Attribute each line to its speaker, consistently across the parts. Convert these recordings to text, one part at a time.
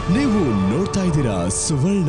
Speaker 1: ನೀವು ನೋಡ್ತಾ ಇದ್ದೀರಾ ಸುವರ್ಣ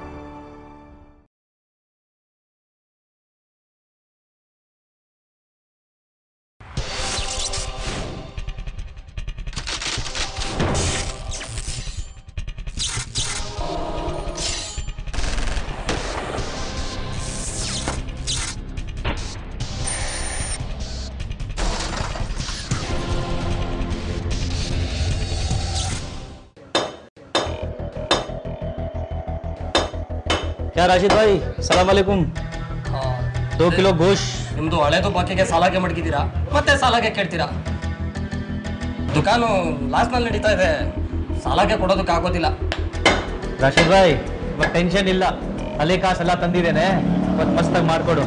Speaker 2: क्या राशिद भाई सलाम वालेकुम दो किलो गोश्त
Speaker 3: ನಿಮ್ದು ಹಳೆದು ಬಾಕಿಗೆ ಸಾಲಾಗೆ ಮಡಗಿದ್ದೀರಾ ಮತ್ತೆ ಸಾಲಾಗೆ ಕೇಳ್ತೀರಾ ದುಕಾನು ಲಾಸ್ನಲ್ಲಿ ನಡೀತಾ ಇದೆ ಸಾಲಾಗೆ ಕೊಡೋದಕ್ಕೆ ಆಗೋದಿಲ್ಲ
Speaker 2: ರಾಶಿದ್ ಭಾಯ್ ಇವಾಗ ಟೆನ್ಷನ್ ಇಲ್ಲ ಅಲ್ಲಿ ಕಾಸೆಲ್ಲ ತಂದಿದ್ದೇನೆ ಇವತ್ತು ಮಸ್ತಾಗಿ ಮಾಡ್ಕೊಡು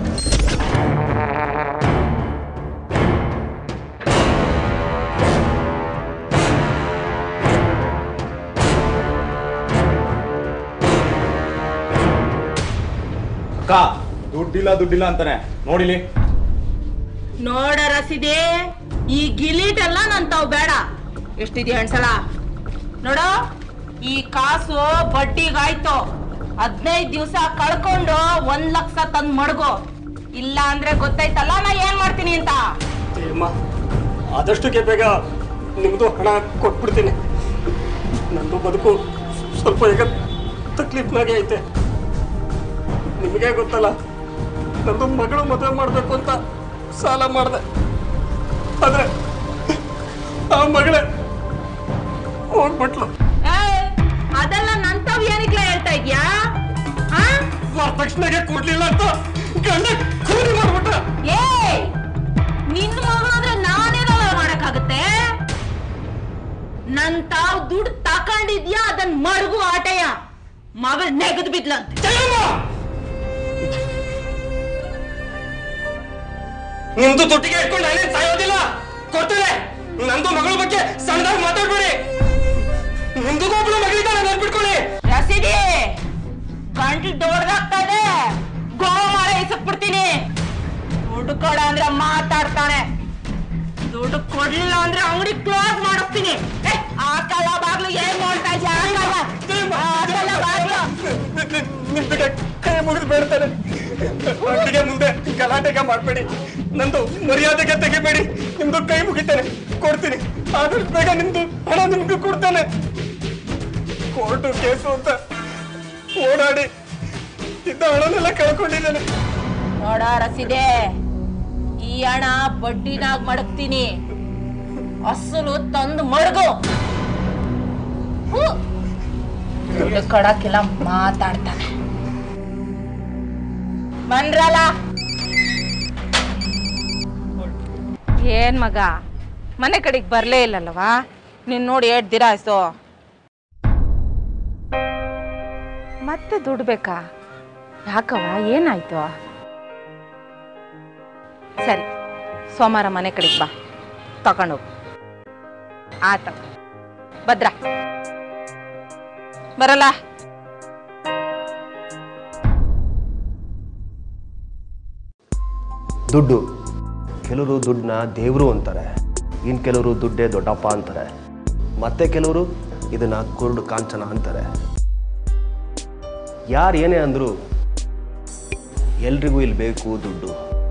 Speaker 4: ಅಕ್ಕ ದುಡ್ಡಿಲ್ಲ ದುಡ್ಡಿಲ್ಲ ಅಂತಾನೆ ನೋಡಿಲಿ
Speaker 5: ನೋಡ ರಸಿದೆ ಈ ಗಿಲೀಟೆಲ್ಲ ನನ್ ತಾವ್ ಬೇಡ ಎಷ್ಟಿದ್ಯಾ ಅಣ್ಸಲ ನೋಡು ಈ ಕಾಸು ಬಡ್ಡಿಗಾಯ್ತು ಹದಿನೈದು ದಿವಸ ಕಳ್ಕೊಂಡು ಒಂದ್ ಲಕ್ಷ ತಂದ್ ಮಡ್ಗು ಇಲ್ಲ ಅಂದ್ರೆ ಗೊತ್ತಾಯ್ತಲ್ಲ ನಾ ಏನ್ ಮಾಡ್ತೀನಿ ಅಂತ
Speaker 3: ಅಮ್ಮ ಆದಷ್ಟಕ್ಕೆ ಬೇಗ ನಿಮ್ಮದು ಹಣ ಕೊಟ್ಬಿಡ್ತೀನಿ ನಂದು ಬದುಕು ಸ್ವಲ್ಪ ಈಗ ತಕ್ಲೀಫ್ನಾಗೆ ಐತೆ ನಿಮಗೆ ಗೊತ್ತಲ್ಲ ನಂದು ಮಗಳು ಮದುವೆ ಮಾಡಬೇಕು ಅಂತ ಸಾಲ ಮಾಡಿದೆ ಆದ್ರೆ ಆ ಮಗಳೇ ಹೋಗ್ಬಿಟ್ಲು
Speaker 5: ಏಯ್, ಅದೆಲ್ಲ ನನ್ ತಾವ್ ಏನಿಗ್ಲ ಹೇಳ್ತಾ ಇದ್ಯಾ ಆ?
Speaker 3: ವರದಕ್ಷಿಣೆಗೆ ಕೊಡ್ಲಿಲ್ಲ ಅಂತ ಗಂಡ ಕೂಲಿ ಮಾಡ್ಬಿಟ್ಟ
Speaker 5: ಏಯ್ ನಿನ್ ಮಗಳಾದ್ರೆ ನಾನೇನಲ್ಲ ಮಾಡಕ್ಕಾಗತ್ತೆ ನನ್ ತಾವ್ ದುಡ್ಡು ತಕೊಂಡಿದ್ಯಾ ಅದನ್ ಮಡಗು ಆಟಯ ಮಗಳ್ ನೆಗದ್ ಬಿದ್ಲಂತೆ
Speaker 3: ಜಯಮ್ಮ! ನಿಮ್ದು ದುಡ್ಡಿಗೆ ಇಟ್ಕೊಂಡು ನಾನೇನ್ ಸಾಯೋದಿಲ್ಲ ಕೊಡ್ತೇನೆ ನಂದು ಮಗಳ ಬಗ್ಗೆ ಸಣ್ಣದಾಗಿ ಮಾತಾಡ್ಬೇಡಿ ನಿಮ್ದು ಒಬ್ಳು ಮಗಳಿದ್ದಾಳೆ ನೆನ್ಪಿಟ್ಕೊಳ್ಳಿ
Speaker 5: ರಸೀದಿ ಗಂಟ್ಲು ದೊಡ್ಡದಾಗ್ತಾ ಇದೆ ಗೋಮಾಳ ಇಸಕ್ ಬಿಡ್ತೀನಿ ದುಡ್ಡು ಕೊಡ ಅಂದ್ರೆ ಮಾತಾಡ್ತಾನೆ ದುಡ್ಡು ಕೊಡ್ಲಿಲ್ಲ ಅಂದ್ರೆ ಅಂಗಡಿ ಕ್ಲೋಸ್ ಮಾಡಿಸ್ತೀನಿ ಏ, ಹಾಕಲ್ಲ ಬಾಗ್ಲು ಏನ್ ನೋಡ್ತಾ ಇದ್ಯಾ ಹಾಕಲ್ಲ ಹಾಕಲ್ಲ ಬಾಗ್ಲು
Speaker 3: ನಿಮ್ಗೆ ಕೈ ಮುಗಿದು ಬೇಡ್ತಾನೆ ಅಂಗಡಿಗೆ ಮುಂದೆ ಗಲಾಟೆಗೆ ಮಾಡ್ಬೇಡಿ ನಂದು ಮರ್ಯಾದೆಗೆ ತೆಗಿಬೇಡಿ ನಿಮ್ದು ಕೈ ಮುಗಿತೇನೆ ಕೊಡ್ತೀನಿ ಆದಷ್ಟು ಬೇಗ ನಿಮ್ದು ಹಣ ನಿಮ್ಗೆ ಕೊಡ್ತೇನೆ ಕೋರ್ಟು ಕೇಸು ಅಂತ ಓಡಾಡಿ ಇದ್ದ ಹಣನೆಲ್ಲ ಕಳ್ಕೊಂಡಿದ್ದೇನೆ
Speaker 5: ನೋಡ ರಸಿದೆ ಈ ಹಣ ಬಡ್ಡಿನಾಗ್ ಮಡಗ್ತೀನಿ ಅಸಲು ತಂದು ಮಡಗು ಹೂ. ದುಡ್ಡು ಕೊಡಕ್ಕೆಲ್ಲ ಮಾತಾಡ್ತಾನೆ ಬಂದ್ರಲ್ಲ ಏನ್ ಮಗ ಮನೆ ಕಡೆಗೆ ಬರ್ಲೇ ಇಲ್ಲಲ್ವಾ ನೀನ್ ನೋಡಿ ಎರಡ್ ದಿನ ಆಯ್ತು ಮತ್ತೆ ದುಡ್ಡು ಬೇಕಾ ಯಾಕವ್ವ ಏನಾಯ್ತು ಸರಿ ಸೋಮವಾರ ಮನೆ ಕಡೆಗೆ ಬಾ ತಗೊಂಡೋಗು ಆತ ಭದ್ರ ಬರಲ್ಲ
Speaker 6: ದುಡ್ಡು ಕೆಲವರು ದುಡ್ಡನ್ನ ದೇವರು ಅಂತಾರೆ ಇನ್ನು ಕೆಲವರು ದುಡ್ಡೇ ದೊಡ್ಡಪ್ಪ ಅಂತಾರೆ ಮತ್ತೆ ಕೆಲವರು ಇದನ್ನ ಕುರುಡು ಕಾಂಚನ ಅಂತಾರೆ ಯಾರು ಏನೇ ಅಂದರೂ ಎಲ್ರಿಗೂ ಇಲ್ಲಿ ಬೇಕು ದುಡ್ಡು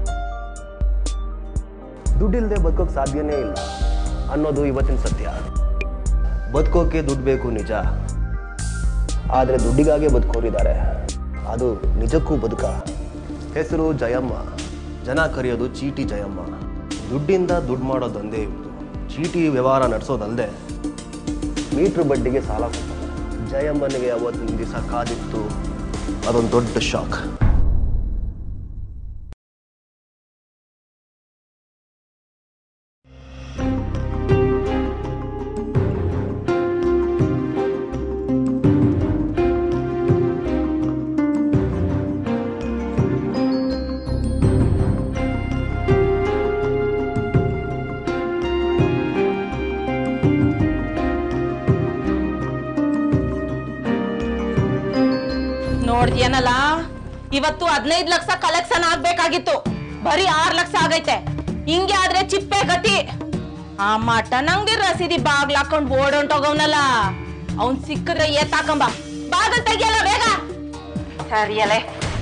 Speaker 6: ದುಡ್ಡಿಲ್ಲದೆ ಬದುಕೋಕೆ ಸಾಧ್ಯನೇ ಇಲ್ಲ ಅನ್ನೋದು ಇವತ್ತಿನ ಸತ್ಯ ಬದುಕೋಕೆ ದುಡ್ಡು ಬೇಕು ನಿಜ ಆದರೆ ದುಡ್ಡಿಗಾಗೆ ಬದುಕೋರಿದ್ದಾರೆ ಅದು ನಿಜಕ್ಕೂ ಬದುಕ ಹೆಸರು ಜಯಮ್ಮ ಜನ ಕರೆಯೋದು ಚೀಟಿ ಜಯಮ್ಮ ದುಡ್ಡಿಂದ ದುಡ್ಡು ಮಾಡೋದೊಂದೇ ಇವ್ರದ್ದು ಚೀಟಿ ವ್ಯವಹಾರ ನಡೆಸೋದಲ್ಲದೆ ಮೀಟ್ರ್ ಬಡ್ಡಿಗೆ ಸಾಲ ಕೊಡ್ತಾರೆ ಜಯಮ್ಮನಿಗೆ ಅವತ್ತಿನ ದಿವಸ ಕಾದಿತ್ತು ಅದೊಂದು ದೊಡ್ಡ ಶಾಕ್
Speaker 5: ನೋಡ್ದ್ಯನಲ್ಲ ಇವತ್ತು ಹದಿನೈದು ಲಕ್ಷ ಕಲೆಕ್ಷನ್ ಆಗ್ಬೇಕಾಗಿತ್ತು ಬರೀ ಆರ್ ಲಕ್ಷ ಆಗೈತೆ ಹಿಂಗೆ ಆದ್ರೆ ಚಿಪ್ಪೆ ಗತಿ ಆ ಮಟನ್ ಅಂಗಡಿ ರಸೀದಿ ಬಾಗ್ಲಾಕೊಂಡ್ ಓಡೊಂಟೋಗವ್ನಲ್ಲ ಅವನ್ ಸಿಕ್ಕಿದ್ರೆ ಎತ್ತಾಕಂಬ ಬಾಗಲ್ ತೆಗಿಯಲ್ಲ ಬೇಗ ಸರಿಯಲೆ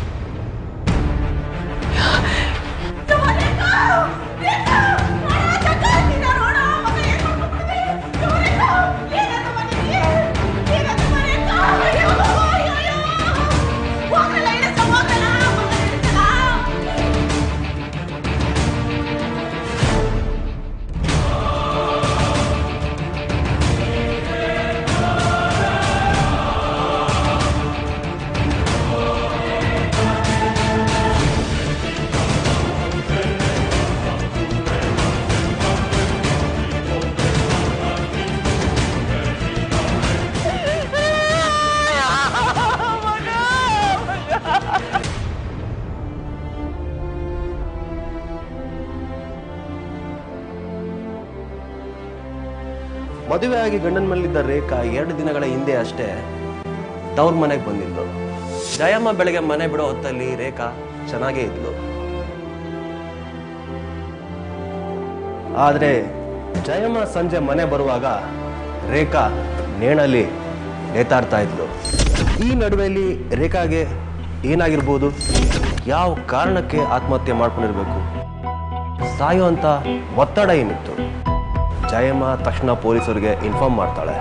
Speaker 6: ಮದುವೆಯಾಗಿ ಗಂಡನ ಮೇಲಿದ್ದ ರೇಖಾ ಎರಡು ದಿನಗಳ ಹಿಂದೆ ಅಷ್ಟೇ ತವ್ರ ಮನೆಗೆ ಬಂದಿದ್ಲು ಜಯಮ್ಮ ಬೆಳಗ್ಗೆ ಮನೆ ಬಿಡೋ ಹೊತ್ತಲ್ಲಿ ರೇಖಾ ಚೆನ್ನಾಗೇ ಇದ್ಲು ಆದ್ರೆ ಜಯಮ್ಮ ಸಂಜೆ ಮನೆ ಬರುವಾಗ ರೇಖಾ ನೇಣಲ್ಲಿ ನೇತಾಡ್ತಾ ಇದ್ಲು ಈ ನಡುವೆಯಲ್ಲಿ ರೇಖಾಗೆ ಏನಾಗಿರ್ಬೋದು ಯಾವ ಕಾರಣಕ್ಕೆ ಆತ್ಮಹತ್ಯೆ ಮಾಡ್ಕೊಂಡಿರ್ಬೇಕು ಸಾಯುವಂತ ಒತ್ತಡ ಏನಿತ್ತು ಜಯಮ್ಮ ತಕ್ಷಣ ಪೊಲೀಸರಿಗೆ ಇನ್ಫಾರ್ಮ್ ಮಾಡ್ತಾಳೆ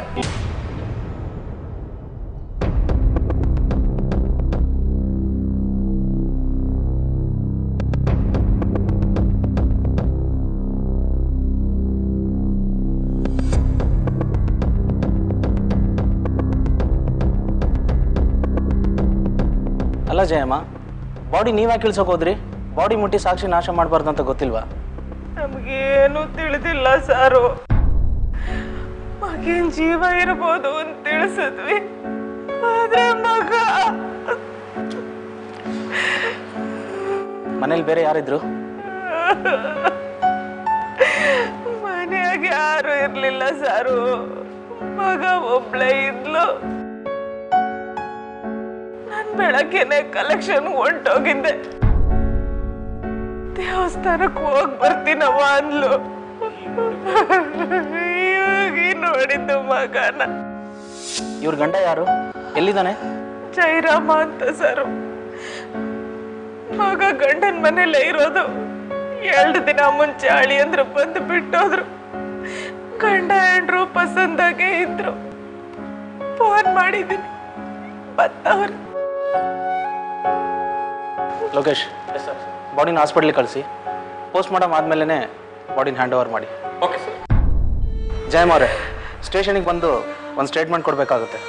Speaker 7: ಅಲ್ಲ ಜಯಮ್ಮ ಬಾಡಿ ನೀವ್ಯಾಕೆ ಇಳ್ಸೋಕೆ ಹೋದ್ರಿ ಬಾಡಿ ಮುಟ್ಟಿ ಸಾಕ್ಷಿ ನಾಶ ಮಾಡಬಾರ್ದು ಅಂತ ಗೊತ್ತಿಲ್ವಾ
Speaker 5: ನಮಗೇನು ತಿಳಿದಿಲ್ಲ ಸಾರು ಮಗೇನ್ ಜೀವ ಇರ್ಬೋದು ಅಂತ ತಿಳಿಸಿದ್ವಿ ಆದ್ರೆ ಮಗ
Speaker 7: ಮನೇಲಿ ಬೇರೆ ಯಾರಿದ್ರು
Speaker 5: ಮನೆಯಾಗ ಯಾರು ಇರ್ಲಿಲ್ಲ ಸಾರು ಮಗ ಒಬ್ಳೇ ಇದ್ಲು ನಾನ್ ಬೆಳಗ್ಗೆನೆ ಕಲೆಕ್ಷನ್ ಹೊಂಟೋಗಿದ್ದೆ ದೇವಸ್ಥಾನಕ್ಕೆ ಹೋಗ್ ಬರ್ತೀನವ್ವ ಅಂದ್ಲು ಹೋಗಿ ನೋಡಿದ್ದು ಮಗನ
Speaker 7: ಇವ್ರ ಗಂಡ ಯಾರು ಎಲ್ಲಿದ್ದಾನೆ
Speaker 5: ಜೈರಾಮ ಅಂತ ಸರು ಮಗ ಗಂಡನ ಮನೇಲೆ ಇರೋದು ಎರಡು ದಿನ ಮುಂಚೆ ಅಳಿ ಅಂದ್ರೆ ಬಂದು ಬಿಟ್ಟೋದ್ರು ಗಂಡ ಹೆಂಡ್ರು ಪಸಂದಾಗೆ ಇದ್ರು ಫೋನ್ ಮಾಡಿದ್ದೀನಿ ಬತ್ತವ್ರು
Speaker 7: ಲೋಕೇಶ್ ಬಾಡಿನ ಹಾಸ್ಪಿಟ್ಲಿಗೆ ಕಳಿಸಿ ಪೋಸ್ಟ್ ಮಾರ್ಟಮ್ ಆದಮೇಲೆ ಬಾಡಿನ ಹ್ಯಾಂಡ್ ಓವರ್ ಮಾಡಿ
Speaker 3: ಓಕೆ ಸರ್
Speaker 7: ಜಯಮ್ಮ ಅವರೇ ಸ್ಟೇಷನಿಗೆ ಬಂದು ಒಂದು ಸ್ಟೇಟ್ಮೆಂಟ್ ಕೊಡಬೇಕಾಗುತ್ತೆ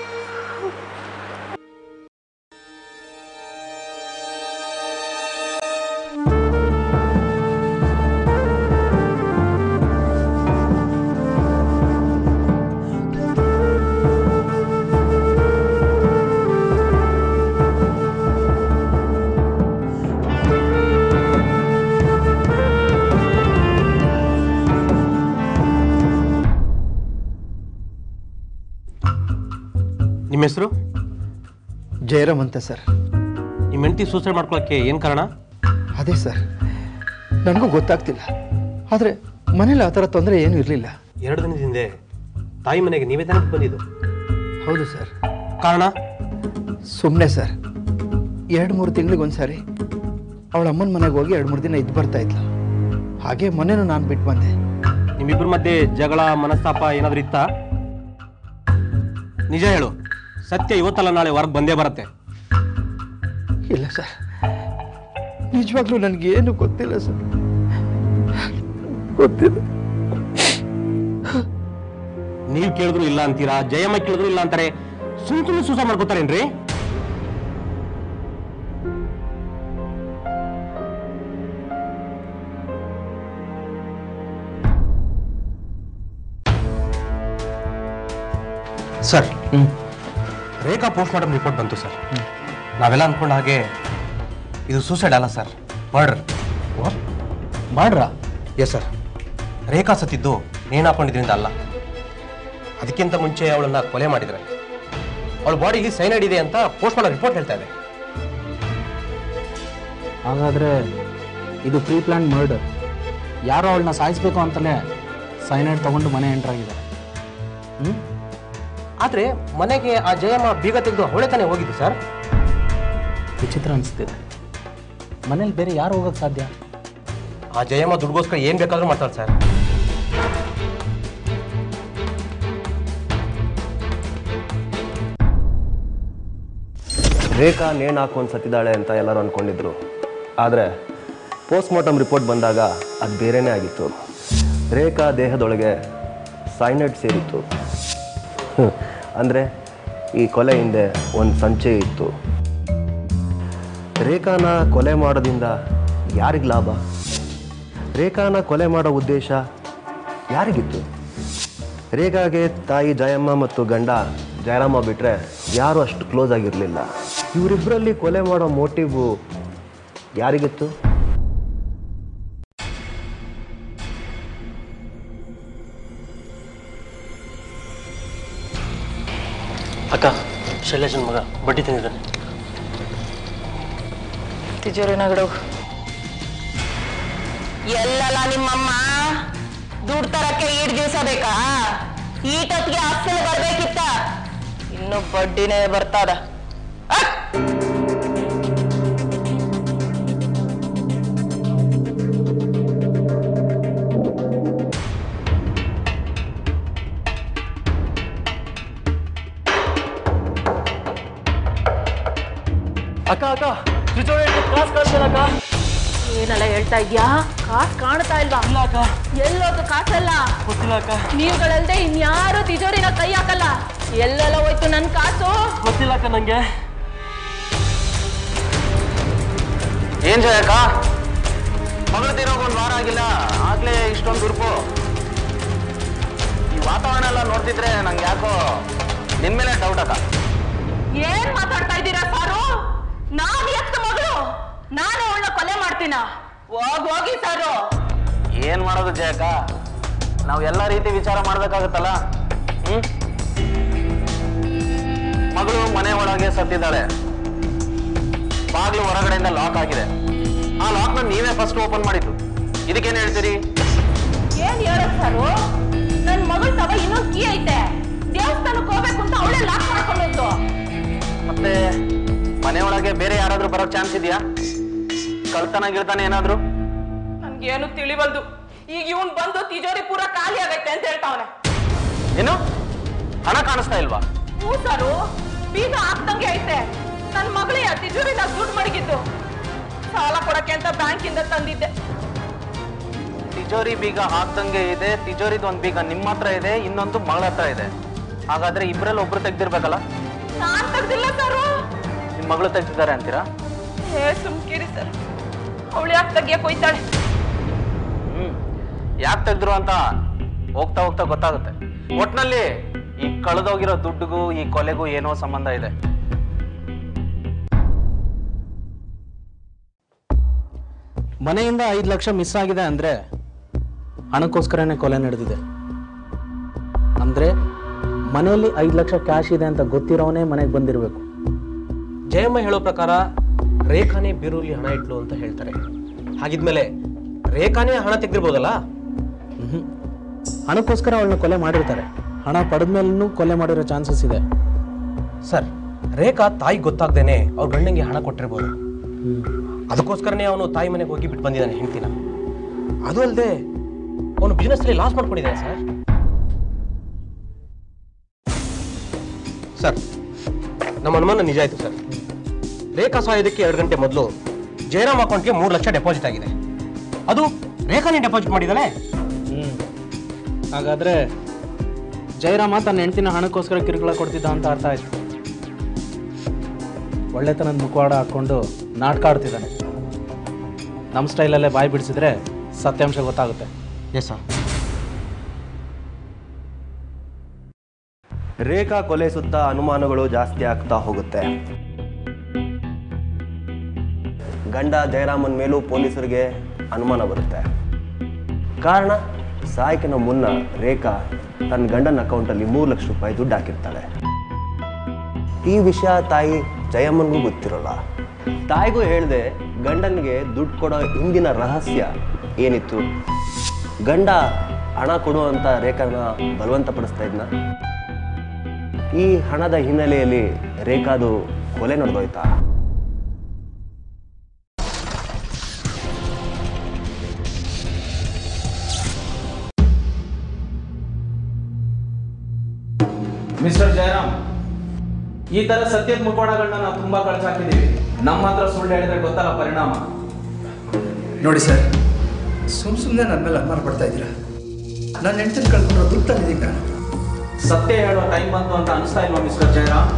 Speaker 8: ನಿಮ್ಮ ಹೆಸರು
Speaker 9: ಜಯರಾಮ್ ಅಂತ ಸರ್
Speaker 8: ನಿಮ್ಮ ಹೆಂಡತಿ ಸೂಸೈಡ್ ಮಾಡ್ಕೊಳಕ್ಕೆ ಏನು ಕಾರಣ
Speaker 9: ಅದೇ ಸರ್ ನನಗೂ ಗೊತ್ತಾಗ್ತಿಲ್ಲ ಆದರೆ ಮನೇಲಿ ಆ ಥರ ತೊಂದರೆ ಏನೂ ಇರಲಿಲ್ಲ
Speaker 8: ಎರಡು ದಿನದ ಹಿಂದೆ ತಾಯಿ ಮನೆಗೆ ನೀವೇ ತಾನೇ ಬಂದಿದ್ದು
Speaker 9: ಹೌದು ಸರ್
Speaker 8: ಕಾರಣ
Speaker 9: ಸುಮ್ಮನೆ ಸರ್ ಎರಡು ಮೂರು ತಿಂಗಳಿಗೆ ಒಂದ್ಸಾರಿ ಅವಳ ಅಮ್ಮನ ಮನೆಗೆ ಹೋಗಿ ಎರಡು ಮೂರು ದಿನ ಇದ್ದು ಬರ್ತಾ ಇದ್ಲು ಹಾಗೆ ಮೊನ್ನೆನೂ ನಾನು ಬಿಟ್ಟು ಬಂದೆ
Speaker 8: ನಿಮ್ಮಿಬ್ಬರ ಮಧ್ಯೆ ಜಗಳ ಮನಸ್ತಾಪ ಏನಾದರೂ ಇತ್ತಾ ನಿಜ ಹೇಳು ಸತ್ಯ ಇವತ್ತಲ್ಲ ನಾಳೆ ಹೊರಗೆ ಬಂದೇ ಬರುತ್ತೆ
Speaker 9: ಇಲ್ಲ ಸರ್ ನಿಜವಾಗ್ಲೂ ನನಗೇನು ಗೊತ್ತಿಲ್ಲ ಸರ್ ಗೊತ್ತಿಲ್ಲ
Speaker 8: ನೀವು ಕೇಳಿದ್ರು ಇಲ್ಲ ಅಂತೀರಾ ಜಯಮ್ಮ ಕೇಳಿದ್ರು ಇಲ್ಲ ಅಂತಾರೆ ಸುಮ್ ಸುಮ್ಮನೆ ಸೂಸ ಮಾಡ್ಕೋತಾರೇನ್ರಿ sir Rekha post mortem report ಬಂತು ಸರ್ ನಾವೆಲ್ಲ ಅನ್ಕೊಂಡ ಹಾಗೆ ಇದು ಸೂಸೈಡ್ ಅಲ್ಲ ಸರ್ ಮರ್ಡರ್
Speaker 9: ಮಾಡ್ರಾ
Speaker 8: ಎಸ್ ಸರ್ ರೇಖಾ ಸತ್ತಿದ್ದು ನೇಣು ಹಾಕೊಂಡಿದ್ರಿಂದ ಅಲ್ಲ ಅದಕ್ಕಿಂತ ಮುಂಚೆ ಅವಳನ್ನ ಕೊಲೆ ಮಾಡಿದ್ರೆ ಅವಳ ಬಾಡಿಲಿ ಸೈನೈಡ್ ಇದೆ ಅಂತ ಪೋಸ್ಟ್ ಮಾಡೋ ರಿಪೋರ್ಟ್ ಹೇಳ್ತಾ ಇದೆ
Speaker 7: ಹಾಗಾದರೆ ಇದು ಪ್ರೀ ಪ್ಲಾನ್ ಮರ್ಡರ್ ಯಾರೋ ಅವಳನ್ನ ಸಾಯಿಸ್ಬೇಕು ಅಂತಲೇ ಸೈನೈಡ್ ತಗೊಂಡು ಮನೆ ಎಂಟ್ರಾಗಿದ್ದಾರೆ ಹ್ಞೂ
Speaker 8: ಆದ್ರೆ ಮನೆಗೆ ಆ ಜಯಮ್ಮ ಬೀಗ ತೆಗೆದು ಅವಳೆ ತಾನೇ ಹೋಗಿದ್ದು ಸರ್
Speaker 7: ವಿಚಿತ್ರ ಅನಿಸ್ತಿದೆ ಮನೇಲಿ ಬೇರೆ ಯಾರು ಹೋಗೋಕ್ಕೆ ಸಾಧ್ಯ
Speaker 8: ಆ ಜಯಮ್ಮ ದುಡ್ಗೋಸ್ಕರ ಏನ್ ಬೇಕಾದ್ರೂ ಮಾಡ್ತಾಳೆ ಸರ್
Speaker 6: ರೇಖಾ ನೇಣು ಹಾಕೊಂಡು ಸತ್ತಿದ್ದಾಳೆ ಅಂತ ಎಲ್ಲರೂ ಅಂದ್ಕೊಂಡಿದ್ರು ಆದರೆ ಪೋಸ್ಟ್ಮಾರ್ಟಮ್ ರಿಪೋರ್ಟ್ ಬಂದಾಗ ಅದು ಬೇರೆನೇ ಆಗಿತ್ತು ರೇಖಾ ದೇಹದೊಳಗೆ ಸೈನೈಡ್ ಸೇರಿತ್ತು ಅಂದರೆ ಈ ಕೊಲೆ ಹಿಂದೆ ಒಂದು ಸಂಚೆ ಇತ್ತು ರೇಖಾನ ಕೊಲೆ ಮಾಡೋದ್ರಿಂದ ಯಾರಿಗೆ ಲಾಭ ರೇಖಾನ ಕೊಲೆ ಮಾಡೋ ಉದ್ದೇಶ ಯಾರಿಗಿತ್ತು ರೇಖಾಗೆ ತಾಯಿ ಜಯಮ್ಮ ಮತ್ತು ಗಂಡ ಜಯರಾಮ ಬಿಟ್ಟರೆ ಯಾರೂ ಅಷ್ಟು ಕ್ಲೋಸ್ ಆಗಿರಲಿಲ್ಲ ಇವರಿಬ್ಬರಲ್ಲಿ ಕೊಲೆ ಮಾಡೋ ಮೋಟಿವು ಯಾರಿಗಿತ್ತು
Speaker 8: ಅಕ್ಕ ಶೈಲೇಶನ್ ಮಗ ಬಡ್ಡಿ ತಿಂದಿದ್ದಾನೆ
Speaker 5: ತಿಜೋರಿನಾಗಡು ಎಲ್ಲಲ್ಲ ನಿಮ್ಮಮ್ಮ ದುಡ್ಡು ತರಕ್ಕೆ ಈಡ್ ದಿವಸ ಬೇಕಾ ಈಟೊತ್ತಿಗೆ ಅಪ್ಪನ ಬರ್ಬೇಕಿತ್ತ ಇನ್ನು ಬಡ್ಡಿನೇ ಬರ್ತದ ಅಕ್!
Speaker 8: ಅಕ್ಕ ಅಕ್ಕ ಕ್ಲಾಸ್ ಕಳ್ಸಿಲ್ಲ ಅಕ್ಕ
Speaker 5: ಏನೆಲ್ಲ ಹೇಳ್ತಾ ಇದ್ಯಾ ಕಾಸ್ ಕಾಣ್ತಾ ಇಲ್ವಾ ಎಲ್ಲೋದು ಕಾಸಲ್ಲ
Speaker 8: ಗೊತ್ತಿಲ್ಲ ಅಕ್ಕ
Speaker 5: ನೀವುಗಳಲ್ದೆ ಇನ್ಯಾರು ತಿಜೋರಿನ ಕೈ ಹಾಕಲ್ಲ ಎಲ್ಲೆಲ್ಲ ಹೋಯ್ತು ನನ್ ಕಾಸು
Speaker 8: ಗೊತ್ತಿಲ್ಲ ಅಕ್ಕ ನಂಗೆ
Speaker 7: ಏನ್ ಜಯಕ್ಕ ಮಗಳು ತಿರೋಗ ಒಂದು ವಾರ ಆಗಿಲ್ಲ ಆಗ್ಲೇ ಇಷ್ಟೊಂದು ದುರ್ಪು ಈ ವಾತಾವರಣ ಎಲ್ಲ ನೋಡ್ತಿದ್ರೆ ನಂಗೆ ಯಾಕೋ ನಿನ್ ಮೇಲೆ ಡೌಟ್ ಅಕ್ಕ
Speaker 5: ಏನ್ ಮಾತಾಡ್ತಾ ಇದ್ದೀರಾ ಸಾರು ನಾನ್ ಎತ್ತ ಮಗಳು ನಾನೇ ಅವಳನ್ನ ಕೊಲೆ ಮಾಡ್ತೀನ ಹೋಗ್ ಹೋಗಿ ಸಾರು
Speaker 7: ಏನ್ ಮಾಡೋದು ಜಯಕ್ಕ ನಾವು ಎಲ್ಲ ರೀತಿ ವಿಚಾರ ಮಾಡ್ಬೇಕಾಗತ್ತಲ್ಲ ಹ್ಮ್ ಮಗಳು ಮನೆ ಒಳಗೆ ಸತ್ತಿದ್ದಾಳೆ ಬಾಗ್ಲು ಹೊರಗಡೆಯಿಂದ ಲಾಕ್ ಆಗಿದೆ ಆ ಲಾಕ್ನ ನೀವೇ ಫಸ್ಟ್ ಓಪನ್ ಮಾಡಿದ್ದು ಇದಕ್ಕೇನ್ ಹೇಳ್ತೀರಿ
Speaker 5: ಏನ್ ಹೇಳೋದ್ ಸಾರು ನನ್ ಮಗಳ ತವ ಇನ್ನೊಂದ್ ಕೀ ಐತೆ ದೇವಸ್ಥಾನಕ್ಕೆ ಹೋಗ್ಬೇಕು ಅಂತ ಅವಳೇ ಲಾಕ್ ಮಾಡ್ಕೊಂಡೋಯ್ತು
Speaker 7: ಮತ್ತೆ ಮನೆ ಒಳಗೆ ಬೇರೆ ಯಾರಾದ್ರೂ ಬರೋಕ್ ಚಾನ್ಸ್ ಇದೆಯಾ ಕಳ್ತನ ಗಿಳ್ತನ ಏನಾದ್ರು
Speaker 5: ನನ್ಗೇನು ತಿಳಿವಲ್ದು ಈಗ ಇವನ್ ಬಂದು ತಿಜೋರಿ ಪೂರ ಖಾಲಿ ಆಗೈತೆ ಅಂತ ಹೇಳ್ತಾವನೆ
Speaker 7: ಏನು ಹಣ ಕಾಣಿಸ್ತಾ ಇಲ್ವಾ
Speaker 5: ಹ್ಞೂ ಸಾರು ಬೀಗ ಹಾಕ್ದಂಗೆ ಐತೆ ನನ್ ಮಗಳೇ ತಿಜೋರಿನ ದುಡ್ಡು ಮಡಗಿದ್ದು ಸಾಲ ಕೊಡಕ್ಕೆ ಅಂತ ಬ್ಯಾಂಕಿಂದ ತಂದಿದ್ದೆ
Speaker 7: ತಿಜೋರಿ ಬೀಗ ಹಾಕ್ದಂಗೆ ಇದೆ ತಿಜೋರಿದ್ ಒಂದ್ ಬೀಗ ನಿಮ್ಮ ಹತ್ರ ಇದೆ ಇನ್ನೊಂದು ಮಗಳ ಹತ್ರ ಇದೆ ಹಾಗಾದ್ರೆ ಇಬ್ರಲ್ಲಿ ಒಬ್ರು ತೆಗ್ದಿರ್ಬೇಕಲ್ಲ
Speaker 5: ನಾನ್ ತೆಗ್ದಿಲ್ಲ ಸಾರು
Speaker 7: ನಿಮ್ ಮಗಳು ತೆಗ್ದಿದ್ದಾರೆ ಅಂತೀರಾ
Speaker 5: ಏ ಸುಮ್ಕಿರಿ ಸರ್ ಅವಳು ಯಾಕೆ ತೆಗಿಯಕ್ ಹೋಯ್ತಾಳೆ
Speaker 7: ಹ್ಮ್ ಯಾಕೆ ತೆಗ್ದ್ರು ಅಂತ ಹೋಗ್ತಾ ಹೋಗ್ತಾ ಗೊತ್ತಾಗುತ್ತೆ ಒಟ್ನಲ್ಲಿ ಈ ಕಳೆದೋಗಿರೋ ದುಡ್ಡಿಗೂ ಈ ಕೊಲೆಗೂ ಏನೋ ಸಂಬಂಧ ಇದೆ ಮನೆಯಿಂದ ಐದು ಲಕ್ಷ ಮಿಸ್ ಆಗಿದೆ ಅಂದ್ರೆ ಹಣಕ್ಕೋಸ್ಕರನೇ ಕೊಲೆ ನಡೆದಿದೆ ಅಂದ್ರೆ ಮನೆಯಲ್ಲಿ ಐದು ಲಕ್ಷ ಕ್ಯಾಶ್ ಇದೆ ಅಂತ ಗೊತ್ತಿರೋನೇ ಮನೆಗೆ ಬಂದಿರಬೇಕು
Speaker 8: ಜಯಮ್ಮ ಹೇಳೋ ಪ್ರಕಾರ ರೇಖಾನೇ ಬೀರೂಲಿ ಹಣ ಇಟ್ಲು ಅಂತ ಹೇಳ್ತಾರೆ ಹಾಗಿದ್ಮೇಲೆ ರೇಖಾನೇ ಹಣ ತೆಗೆದಿರ್ಬೋದಲ್ಲ
Speaker 7: ಮ್ಹೂ. ಹಣಕ್ಕೋಸ್ಕರ ಅವಳನ್ನ ಕೊಲೆ ಮಾಡಿರ್ತಾರೆ ಹಣ ಪಡೆದ್ಮೇಲೂ ಕೊಲೆ ಮಾಡಿರೋ ಚಾನ್ಸಸ್ ಇದೆ
Speaker 8: ಸರ್ ರೇಖಾ ತಾಯಿ ಗೊತ್ತಾಗ್ದೇನೆ ಅವ್ರ ಗಂಡಂಗೆ ಹಣ ಕೊಟ್ಟಿರ್ಬೋದು ಅದಕ್ಕೋಸ್ಕರನೇ ಅವನು ತಾಯಿ ಮನೆಗೆ ಹೋಗಿ ಬಿಟ್ಟು ಬಂದಿದ್ದಾನೆ ಹೆಂಡ್ತಿನ ಅದು ಅಲ್ಲದೆ ಅವನು ಬಿಸ್ನೆಸ್ ಅಲ್ಲಿ ಲಾಸ್ ಮಾಡ್ಕೊಂಡಿದ್ದಾನೆ ಸರ್ ಸರ್ ನಮ್ಮ ಅನುಮಾನ ನಿಜ ಆಯ್ತು ಸರ್ ರೇಖಾ ಸಾಯೋದಕ್ಕೆ ಎರಡು ಗಂಟೆ ಮೊದಲು ಜಯರಾಮ್ ಅಕೌಂಟ್ಗೆ ಮೂರು ಲಕ್ಷ ಡೆಪಾಸಿಟ್ ಆಗಿದೆ ಅದು ರೇಖಾನೇ ಡೆಪಾಸಿಟ್ ಮಾಡಿದ್ದಾಳೆ
Speaker 7: ಹ್ಮ್ ಹಾಗಾದ್ರೆ ಜಯರಾಮ ತನ್ನ ಹೆಂಡತಿನ ಹಣಕ್ಕೋಸ್ಕರ ಕಿರುಕುಳ ಕೊಡ್ತಿದ್ದ ಅಂತ ಅರ್ಥ ಆಯ್ತು ಒಳ್ಳೆತನದ ಮುಖವಾಡ ಹಾಕ್ಕೊಂಡು ನಾಟಕ ಆಡ್ತಿದ್ದಾನೆ ನಮ್ಮ ಸ್ಟೈಲಲ್ಲೇ ಬಾಯಿ ಬಿಡಿಸಿದ್ರೆ ಸತ್ಯಾಂಶ ಗೊತ್ತಾಗುತ್ತೆ
Speaker 8: ಎಸ್ ಸರ್
Speaker 6: ರೇಖಾ ಕೊಲೆ ಸುತ್ತ ಅನುಮಾನಗಳು ಜಾಸ್ತಿ ಆಗ್ತಾ ಹೋಗುತ್ತೆ ಗಂಡ ಜಯರಾಮನ್ ಮೇಲೂ ಪೊಲೀಸರಿಗೆ ಅನುಮಾನ ಬರುತ್ತೆ ಕಾರಣ ಸಾಯಕಿನ ಮುನ್ನ ರೇಖಾ ತನ್ನ ಗಂಡನ ಅಕೌಂಟಲ್ಲಿ ಮೂರು ಲಕ್ಷ ರೂಪಾಯಿ ದುಡ್ಡು ಹಾಕಿರ್ತಾಳೆ ಈ ವಿಷಯ ತಾಯಿ ಜಯಮ್ಮನ್ಗೂ ಗೊತ್ತಿರೋಲ್ಲ ತಾಯಿಗೂ ಹೇಳ್ದೆ ಗಂಡನಿಗೆ ದುಡ್ಡು ಕೊಡೋ ಹಿಂದಿನ ರಹಸ್ಯ ಏನಿತ್ತು ಗಂಡ ಹಣ ಕೊಡು ಅಂತ ರೇಖಾನ ಬಲವಂತ ಪಡಿಸ್ತಾ ಇದ್ನ ಈ ಹಣದ ಹಿನ್ನೆಲೆಯಲ್ಲಿ ರೇಖಾದು ಕೊಲೆ ನಡೆದೋಯ್ತಾ
Speaker 7: ಮಿಸ್ಟರ್ ಜಯರಾಮ್ ಈ ತರ ಸತ್ಯದ ಮುಖವಾಡಗಳನ್ನ ನಾವು ತುಂಬಾ ಕಳ್ಸಿ ಹಾಕಿದೀವಿ ನಮ್ಮ ಹತ್ರ ಸುಳ್ಳು ಹೇಳಿದ್ರೆ ಗೊತ್ತಲ್ಲ ಪರಿಣಾಮ
Speaker 9: ನೋಡಿ ಸರ್ ಸುಮ್ ಸುಮ್ಮನೆ ನನ್ನ ಮೇಲೆ ಅನುಮಾನ ಪಡ್ತಾ ಇದ್ದೀರಾ ನಾನು ಹೆಂಡತಿನ ಕಳ್ಕೊಂಡ್ರೆ ದುಡ್ಡು ತಂದಿದ್ದೀನಿ ನಾನು
Speaker 7: ಸತ್ಯ ಹೇಳೋ ಟೈಮ್ ಬಂತು ಅಂತ ಅನಿಸ್ತಾ ಇಲ್ವಾ ಮಿಸ್ಟರ್ ಜಯರಾಮ್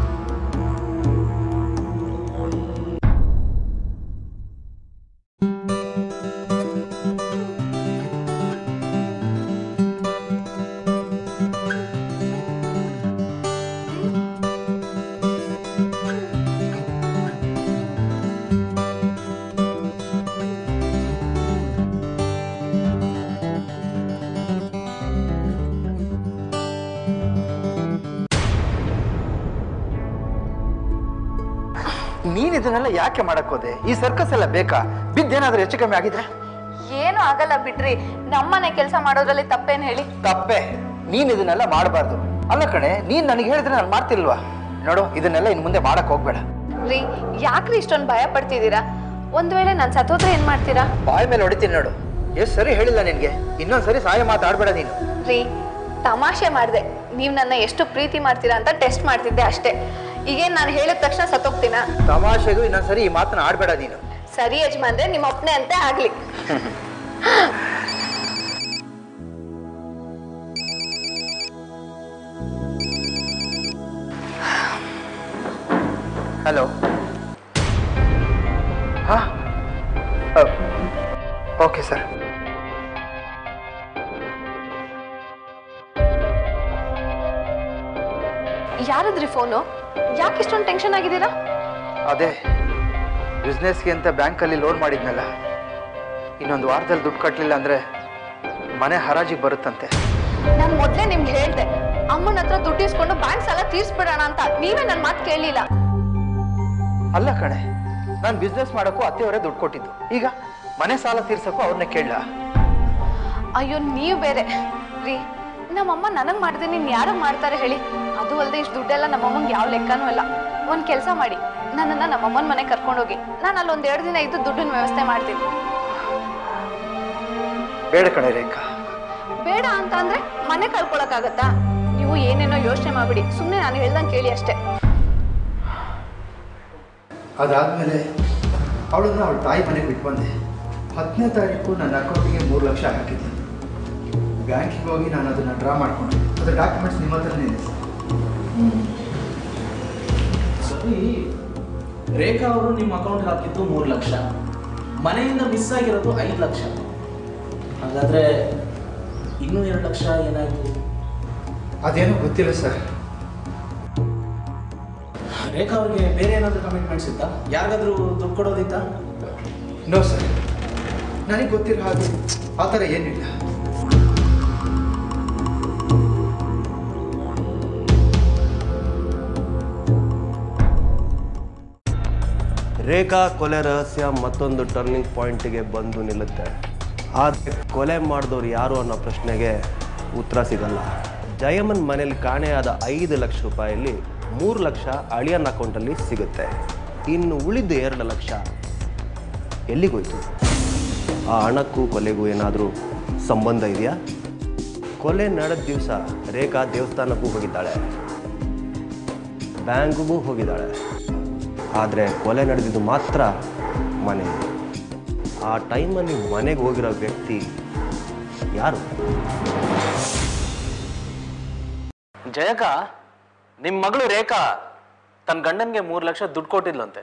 Speaker 9: ನೀನು ಇದನ್ನೆಲ್ಲ ಯಾಕೆ ಮಾಡಕ್ ಹೋದೆ ಈ ಸರ್ಕಸ್ ಎಲ್ಲ ಬೇಕಾ ಬಿದ್ದೇನಾದ್ರೂ ಹೆಚ್ಚು ಕಮ್ಮಿ ಆಗಿದ್ರೆ
Speaker 10: ಏನು ಆಗಲ್ಲ ಬಿಡ್ರಿ ನಮ್ಮನೆ ಕೆಲಸ ಮಾಡೋದ್ರಲ್ಲಿ ತಪ್ಪೇನ್ ಹೇಳಿ
Speaker 9: ತಪ್ಪೆ ನೀನ್ ಇದನ್ನೆಲ್ಲ ಮಾಡಬಾರ್ದು ಅಲ್ಲ ಕಣೆ ನೀನ್ ನನಗೆ ಹೇಳಿದ್ರೆ ನಾನು ಮಾಡ್ತಿಲ್ವಾ ನೋಡು ಇದನ್ನೆಲ್ಲ ಇನ್ ಮುಂದೆ ಮಾಡಕ್ ಹೋಗ್ಬೇಡ
Speaker 10: ರೀ ಯಾಕ್ರಿ ಇಷ್ಟೊಂದು ಭಯ ಪಡ್ತಿದ್ದೀರಾ ಒಂದ್ ವೇಳೆ ನಾನು ಸತ್ತೋದ್ರೆ ಏನ್ ಮಾಡ್ತೀರಾ
Speaker 9: ಬಾಯ್ ಮೇಲೆ ಹೊಡಿತೀನಿ ನೋಡು ಎಷ್ಟು ಸರಿ ಹೇಳಿಲ್ಲ ನಿನ್ಗೆ ಇನ್ನೊಂದ್ಸರಿ ಸಹಾಯ ಮಾತಾಡ್ಬೇಡ ನೀನು
Speaker 10: ರೀ ತಮಾಷೆ ಮಾಡಿದೆ ನೀವು ನನ್ನ ಎಷ್ಟು ಪ್ರೀತಿ ಮಾಡ್ತೀರಾ ಅಂತ ಟೆಸ್ಟ್ ಮಾಡ್ತಿದ್ದೆ ಅಷ್ಟೇ ಈಗೇನ್ ನಾನು ಹೇಳಿದ ತಕ್ಷಣ ಸತ್ತೋಗ್ತೀನಾ
Speaker 9: ತಮಾಷೆಗೂ ಇನ್ನೊಂದ್ಸರಿ ಈ ಮಾತನ್ನ ಆಡ್ಬೇಡ ನೀನು
Speaker 10: ಸರಿ ಯಜಮಾನ್ರೆ ನಿಮ್ಮ ಅಪ್ಪನೆ ಅಂತೆ ಆಗ್ಲಿ
Speaker 9: ಹಲೋ ಹಾ ಓಕೆ ಸರ್
Speaker 10: ಯಾರದ್ರಿ ಫೋನು ಯಾಕೆ ಇಷ್ಟೊಂದು ಟೆನ್ಷನ್ ಆಗಿದ್ದೀರಾ
Speaker 9: ಅದೇ ಬಿಸ್ನೆಸ್ಗೆ ಅಂತ ಬ್ಯಾಂಕಲ್ಲಿ ಲೋನ್ ಮಾಡಿದ್ನಲ್ಲ ಇನ್ನೊಂದು ವಾರದಲ್ಲಿ ದುಡ್ಡು ಕಟ್ಟಲಿಲ್ಲ ಅಂದರೆ ಮನೆ ಹರಾಜಿಗೆ ಬರುತ್ತಂತೆ
Speaker 10: ನಾನು ಮೊದಲೇ ನಿಮ್ಗೆ ಹೇಳ್ದೆ ಅಮ್ಮನ ಹತ್ರ ದುಡ್ಡು ಇಸ್ಕೊಂಡು ಬ್ಯಾಂಕ್ ಸಾಲ ತೀರ್ಸ್ಬಿಡೋಣ ಅಂತ ನೀವೇ ನನ್ನ ಮಾತು ಕೇಳಲಿಲ್ಲ
Speaker 9: ಅಲ್ಲ ಕಣೆ ನಾನು ಬಿಸ್ನೆಸ್ ಮಾಡೋಕ್ಕೂ ಅತ್ತೆಯವರೇ ದುಡ್ಡು ಕೊಟ್ಟಿದ್ದು ಈಗ ಮನೆ ಸಾಲ ತೀರ್ಸಕ್ಕೂ ಅವ್ರನ್ನೇ ಕೇಳಲ್ಲ
Speaker 10: ಅಯ್ಯೋ ನೀವು ಬೇರೆ ರೀ ನಮ್ಮಮ್ಮ ನನಗೆ ಮಾಡಿದ್ರೆ ನೀನು ಯಾರಿಗೆ ಮಾಡ್ತಾರೆ ಹೇಳಿ ಅದು ಅಲ್ಲದೆ ಇಷ್ಟು ದುಡ್ಡೆಲ್ಲ ನಮ್ಮಮ್ಮಂಗೆ ಯಾವ ಲೆಕ್ಕನೂ ಇಲ್ಲ ಒಂದು ಕೆಲಸ ಮಾಡಿ ನನ್ನನ್ನು ನಮ್ಮಮ್ಮನ ಮನೆ ಕರ್ಕೊಂಡೋಗಿ ನಾನು ಅಲ್ಲಿ ಒಂದು ಎರಡು ದಿನ ಇದ್ದು ದುಡ್ಡಿನ ವ್ಯವಸ್ಥೆ ಮಾಡ್ತೀನಿ
Speaker 9: ಬೇಡ ಕಣೆ ರೇಖಾ
Speaker 10: ಬೇಡ ಅಂತ ಅಂದ್ರೆ ಮನೆ ಕಳ್ಕೊಳಕ್ಕಾಗತ್ತಾ ನೀವು ಏನೇನೋ ಯೋಚನೆ ಮಾಡ್ಬಿಡಿ ಸುಮ್ಮನೆ ನಾನು ಹೇಳ್ದಂಗೆ ಕೇಳಿ ಅಷ್ಟೇ
Speaker 9: ಅದಾದಮೇಲೆ ಅವಳನ್ನ ಅವಳ ತಾಯಿ ಮನೆಗೆ ಬಿಟ್ಟು ಬಂದೆ ಹತ್ತನೇ ತಾರೀಕು ನನ್ನ ಅಕೌಂಟಿಗೆ ಮೂರು ಲಕ್ಷ ಹಾಕಿದ್ದೆ ಬ್ಯಾಂಕಿಗೆ ಹೋಗಿ ನಾನು ಅದನ್ನು ಡ್ರಾ ಮಾಡಿಕೊಂಡೆ ಅದರ ಡಾಕ್ಯುಮೆಂಟ್ಸ್ ನಿಮ್ಮ ಹತ್ರನೇ ಇದೆ ಸರ್
Speaker 7: ಸರಿ ರೇಖಾ ಅವರು ನಿಮ್ಮ ಅಕೌಂಟ್ ಹಾಕಿದ್ದು ಮೂರು ಲಕ್ಷ ಮನೆಯಿಂದ ಮಿಸ್ ಆಗಿರೋದು ಐದು ಲಕ್ಷ ಹಾಗಾದ್ರೆ ಇನ್ನೂ ಎರಡು ಲಕ್ಷ ಏನಾಯ್ತು
Speaker 9: ಅದೇನೋ ಗೊತ್ತಿಲ್ಲ ಸರ್
Speaker 7: ರೇಖಾ ಅವ್ರಿಗೆ ಬೇರೆ ಏನಾದರೂ ಕಮಿಟ್ಮೆಂಟ್ಸ್ ಇತ್ತಾ ಯಾರಿಗಾದ್ರೂ ದುಡ್ಡು ಕೊಡೋದಿತ್ತಾ
Speaker 9: ನೋ ಸರ್ ನನಗೆ ಗೊತ್ತಿರೋ ಹಾಗೆ ಆ ಥರ ಏನಿಲ್ಲ
Speaker 6: ರೇಖಾ ಕೊಲೆ ರಹಸ್ಯ ಮತ್ತೊಂದು ಟರ್ನಿಂಗ್ ಪಾಯಿಂಟ್ಗೆ ಬಂದು ನಿಲ್ಲುತ್ತೆ ಆದರೆ ಕೊಲೆ ಮಾಡಿದವ್ರು ಯಾರು ಅನ್ನೋ ಪ್ರಶ್ನೆಗೆ ಉತ್ತರ ಸಿಗಲ್ಲ ಜಯಮ್ಮನ್ ಮನೇಲಿ ಕಾಣೆಯಾದ ಐದು ಲಕ್ಷ ರೂಪಾಯಲ್ಲಿ ಮೂರು ಲಕ್ಷ ಅಳಿಯನ್ ಅಕೌಂಟಲ್ಲಿ ಸಿಗುತ್ತೆ ಇನ್ನು ಉಳಿದ ಎರಡು ಲಕ್ಷ ಎಲ್ಲಿಗೋಯ್ತು ಆ ಹಣಕ್ಕೂ ಕೊಲೆಗೂ ಏನಾದರೂ ಸಂಬಂಧ ಇದೆಯಾ ಕೊಲೆ ನಡೆದ ದಿವಸ ರೇಖಾ ದೇವಸ್ಥಾನಕ್ಕೂ ಹೋಗಿದ್ದಾಳೆ ಬ್ಯಾಂಕ್ಗೂ ಹೋಗಿದ್ದಾಳೆ ಆದರೆ ಕೊಲೆ ನಡೆದಿದ್ದು ಮಾತ್ರ ಮನೆ ಆ ಟೈಮಲ್ಲಿ ಮನೆಗೆ ಹೋಗಿರೋ ವ್ಯಕ್ತಿ ಯಾರು
Speaker 7: ಜಯಕ ನಿಮ್ಮ ಮಗಳು ರೇಖಾ ತನ್ನ ಗಂಡನ್ಗೆ ಮೂರು ಲಕ್ಷ ದುಡ್ಡು ಕೊಟ್ಟಿದ್ಲಂತೆ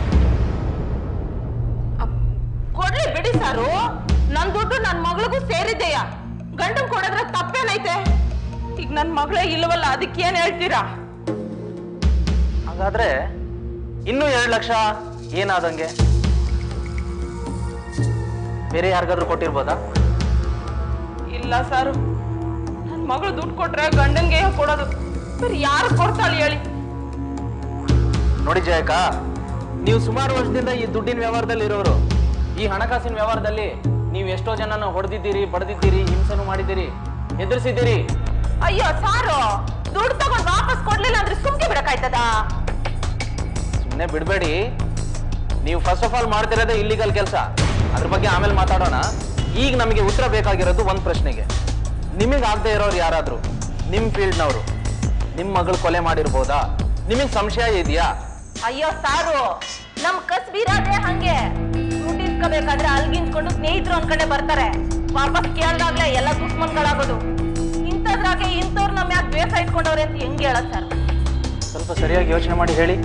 Speaker 5: ಕೊಡ್ಲಿ ಬಿಡಿ ಸಾರು ನನ್ ದುಡ್ಡು ನನ್ ಮಗಳಿಗೂ ಸೇರಿದೆಯಾ ಗಂಡನ್ ಕೊಡೋದ್ರ ತಪ್ಪೇನೈತೆ ಈಗ ನನ್ ಮಗಳೇ ಇಲ್ವಲ್ಲ ಅದಕ್ಕೆ ಏನ್ ಹೇಳ್ತೀರಾ
Speaker 7: ಹಾಗಾದ್ರೆ ಇನ್ನೂ ಎರಡು ಲಕ್ಷ ಏನಾದಂಗೆ ಬೇರೆ ಯಾರಿಗಾದ್ರೂ ಕೊಟ್ಟಿರ್ಬೋದಾ
Speaker 5: ಇಲ್ಲ ಸಾರು ನನ್ ಮಗಳು ದುಡ್ಡು ಕೊಟ್ರೆ ಗಂಡನ್ಗೆ ಕೊಡೋದು ಬೇರೆ ಯಾರು ಕೊಡ್ತಾಳೆ ಹೇಳಿ
Speaker 7: ನೋಡಿ ಜಯಕ ನೀವು ಸುಮಾರು ವರ್ಷದಿಂದ ಈ ದುಡ್ಡಿನ ವ್ಯವಹಾರದಲ್ಲಿ ಇರೋರು ಈ ಹಣಕಾಸಿನ ವ್ಯವಹಾರದಲ್ಲಿ ನೀವು ಎಷ್ಟೋ ಜನನ ಹೊಡೆದಿದ್ದೀರಿ ಬಡ್ದಿದ್ದೀರಿ ಹಿಂಸೆನೂ ಮಾಡಿದ್ದೀರಿ ಎದುರಿಸಿದ್ದೀರಿ
Speaker 5: ಅಯ್ಯೋ ಸಾರು ದುಡ್ಡು ತಗೊಂಡ್ ವಾಪಸ್ ಕೊಡ್ಲಿಲ್ಲ ಕೊಡ್ಬೇಕಾಯ್ತದ
Speaker 7: ಸುಮ್ಮನೆ ಬಿಡಬೇಡಿ ನೀವು ಫಸ್ಟ್ ಆಫ್ ಆಲ್ ಮಾಡ್ತಿರೋದೇ ಇಲ್ಲಿಗಲ್ ಕೆಲಸ ಅದ್ರ ಬಗ್ಗೆ ಆಮೇಲೆ ಮಾತಾಡೋಣ ಈಗ ನಮಗೆ ಉತ್ತರ ಬೇಕಾಗಿರೋದು ಒಂದು ಪ್ರಶ್ನೆಗೆ ನಿಮಗೆ ಆಗದೆ ಇರೋರು ಯಾರಾದರೂ ನಿಮ್ಮ ಫೀಲ್ಡ್ನವರು ನಿಮ್ಮ ಮಗಳು ಕೊಲೆ ಮಾಡಿರ್ಬೋದಾ ನಿಮಗೆ ಸಂಶಯ ಇದೆಯಾ
Speaker 5: ಅಯ್ಯೋ ಸಾರು ನಮ್ ಕಸ್ಬಿರಾದ್ರೆ ಹಂಗೆ ದುಡ್ಡು ಇಸ್ಕೋಬೇಕಾದ್ರೆ ಅಲ್ಗಿಂಚ್ಕೊಂಡು ಸ್ನೇಹಿತರು ಅನ್ಕೊಂಡೆ ಬರ್ತಾರೆ ವಾಪಸ್ ಕೇಳ್ದಾಗ್ಲೇ ಎಲ್ಲ ದುಶ್ಮನ್ಗಳಾಗೋದು ಇಂಥದ್ರಾಗೆ ಇಂಥವ್ರು ನಮ್ ಯಾಕೆ ದ್ವೇಷ ಇಟ್ಕೊಂಡವ್ರೆ ಅಂತ ಹೆಂಗ್ ಹೇಳತ್ ಸರ್
Speaker 7: ಸ್ವಲ್ಪ ಸರಿಯಾಗಿ ಯೋಚನೆ ಮಾಡಿ ಹೇಳಿ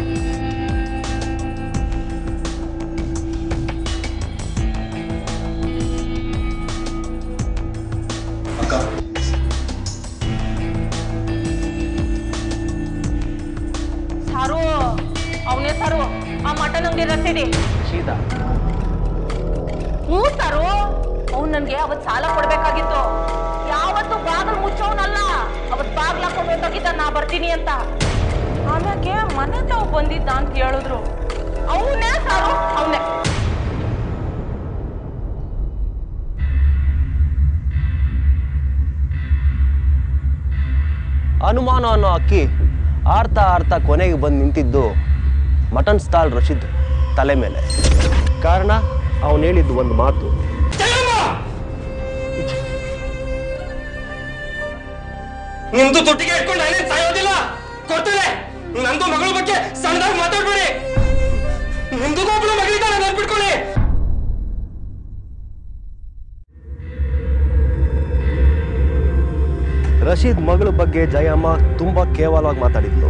Speaker 5: ಸಾರು ಅವನೇ ಸಾರು ಆ ಮಟನ್ ಅಂಗಡಿ ರಸೀದಿ
Speaker 7: ಶೀತಾ
Speaker 5: ಹ್ಞೂ ಸಾರು ಅವ್ನ್ ನನ್ಗೆ ಅವತ್ ಸಾಲ ಕೊಡ್ಬೇಕಾಗಿತ್ತು ಯಾವತ್ತು ಬಾಗಿಲು ಮುಚ್ಚವನಲ್ಲ ಅವತ್ ಬಾಗ್ಲ ಹಾಕೊಂಡು ಹೊಂಟೋಗಿದ್ದ ನಾ ಬರ್ತೀನಿ ಅಂತ ಆಮ್ಯಾಕೆ ಮನೆ ತಾವು ಬಂದಿದ್ದ ಅಂತ ಹೇಳಿದ್ರು ಅವನೇ ಸಾರು ಅವನೇ
Speaker 6: ಅನುಮಾನ ಅನ್ನೋ ಅಕ್ಕಿ ಆರ್ತಾ ಆರ್ತಾ ಕೊನೆಗೆ ಬಂದು ನಿಂತಿದ್ದು ಮಟನ್ ಸ್ಟಾಲ್ ರಶೀದ್ ತಲೆ ಮೇಲೆ ಕಾರಣ ಅವನು ಹೇಳಿದ್ದು ಒಂದು ಮಾತು
Speaker 3: ನಿಮ್ದು ದುಡ್ಡಿಗೆ ಇಟ್ಕೊಂಡು ನಾನೇನ್ ಸಾಯೋದಿಲ್ಲ ಕೊಡ್ತೇನೆ ನಂದು ಮಗಳ ಬಗ್ಗೆ ಸಣ್ಣದಾಗಿ ಮಾತಾಡ್ಬೇಡಿ ನಿಮ್ದು ಒಬ್ಳು ಮಗಳಿದ್ದಾಳೆ ನೆನ್ಪಿಟ್ಕೊಳ್ಳಿ
Speaker 6: ರಶೀದ್ ಮಗಳ ಬಗ್ಗೆ ಜಯಮ್ಮ ತುಂಬಾ ಕೇವಲವಾಗಿ ಮಾತಾಡಿದ್ಲು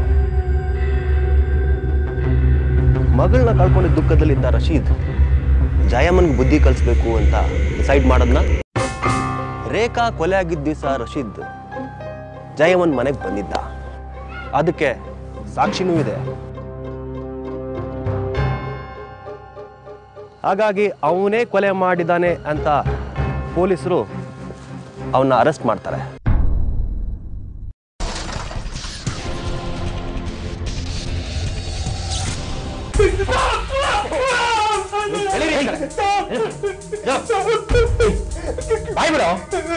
Speaker 6: ಮಗಳನ್ನ ಕಳ್ಕೊಂಡಿದ್ದ ದುಃಖದಲ್ಲಿದ್ದ ರಶೀದ್ ಜಯಮ್ಮನ್ಗೆ ಬುದ್ಧಿ ಕಲಿಸ್ಬೇಕು ಅಂತ ಡಿಸೈಡ್ ಮಾಡದ್ನ ರೇಖಾ ಕೊಲೆ ಆಗಿದ್ದ ದಿವಸ ರಶೀದ್ ಜಯಮ್ಮನ್ ಮನೆಗೆ ಬಂದಿದ್ದ ಅದಕ್ಕೆ ಸಾಕ್ಷಿನೂ ಇದೆ ಹಾಗಾಗಿ ಅವನೇ ಕೊಲೆ ಮಾಡಿದಾನೆ ಅಂತ ಪೊಲೀಸರು ಅವನ್ನ ಅರೆಸ್ಟ್ ಮಾಡ್ತಾರೆ
Speaker 7: ಬಾಯ್ ಬಿಡು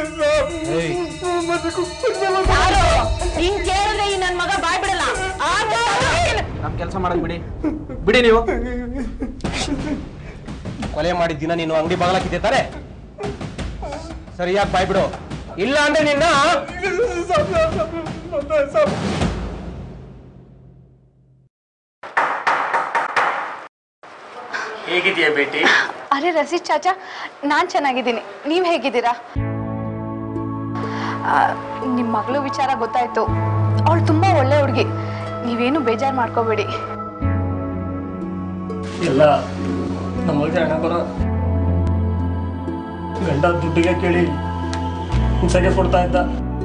Speaker 5: ಸಾರು ಹಿಂಗ್ ಕೇಳಿದ್ರೆ ಈ ನನ್ ಮಗ ಬಾಯ್ ಬಿಡಲ್ಲ ಆಗ
Speaker 7: ನಮ್ಮ ಕೆಲಸ ಮಾಡಕ್ ಬಿಡಿ ಬಿಡಿ ನೀವು
Speaker 8: ಕೊಲೆ ಮಾಡಿದ ದಿನ ನೀನು ಅಂಗಡಿ ಬಾಗ್ಲಾಕಿದ್ದೆ ತಾನೆ ಸರಿಯಾಗಿ ಬಾಯ್ ಬಿಡು ಇಲ್ಲ ಅಂದ್ರೆ ನಿನ್ನ
Speaker 3: ಹೇಗಿದೆಯಾ ಬೇಟಿ
Speaker 10: ಅರೆ ರಸೀದ್ ಚಾಚಾ ನಾನ್ ಚೆನ್ನಾಗಿದ್ದೀನಿ ನೀವ್ ಹೇಗಿದ್ದೀರಾ ಆ, ನಿಮ್ ಮಗಳು ವಿಚಾರ ಗೊತ್ತಾಯ್ತು ಅವಳು ತುಂಬಾ ಒಳ್ಳೆ ಹುಡುಗಿ ನೀವೇನು ಬೇಜಾರ್ ಮಾಡ್ಕೋಬೇಡಿ
Speaker 3: ಎಲ್ಲ ನಮಗೆ ಹಣ ಬರೋ ಗಂಡ ದುಡ್ಡಿಗೆ ಕೇಳಿ ಹಿಂಸೆಗೆ ಕೊಡ್ತಾ ಇದ್ದ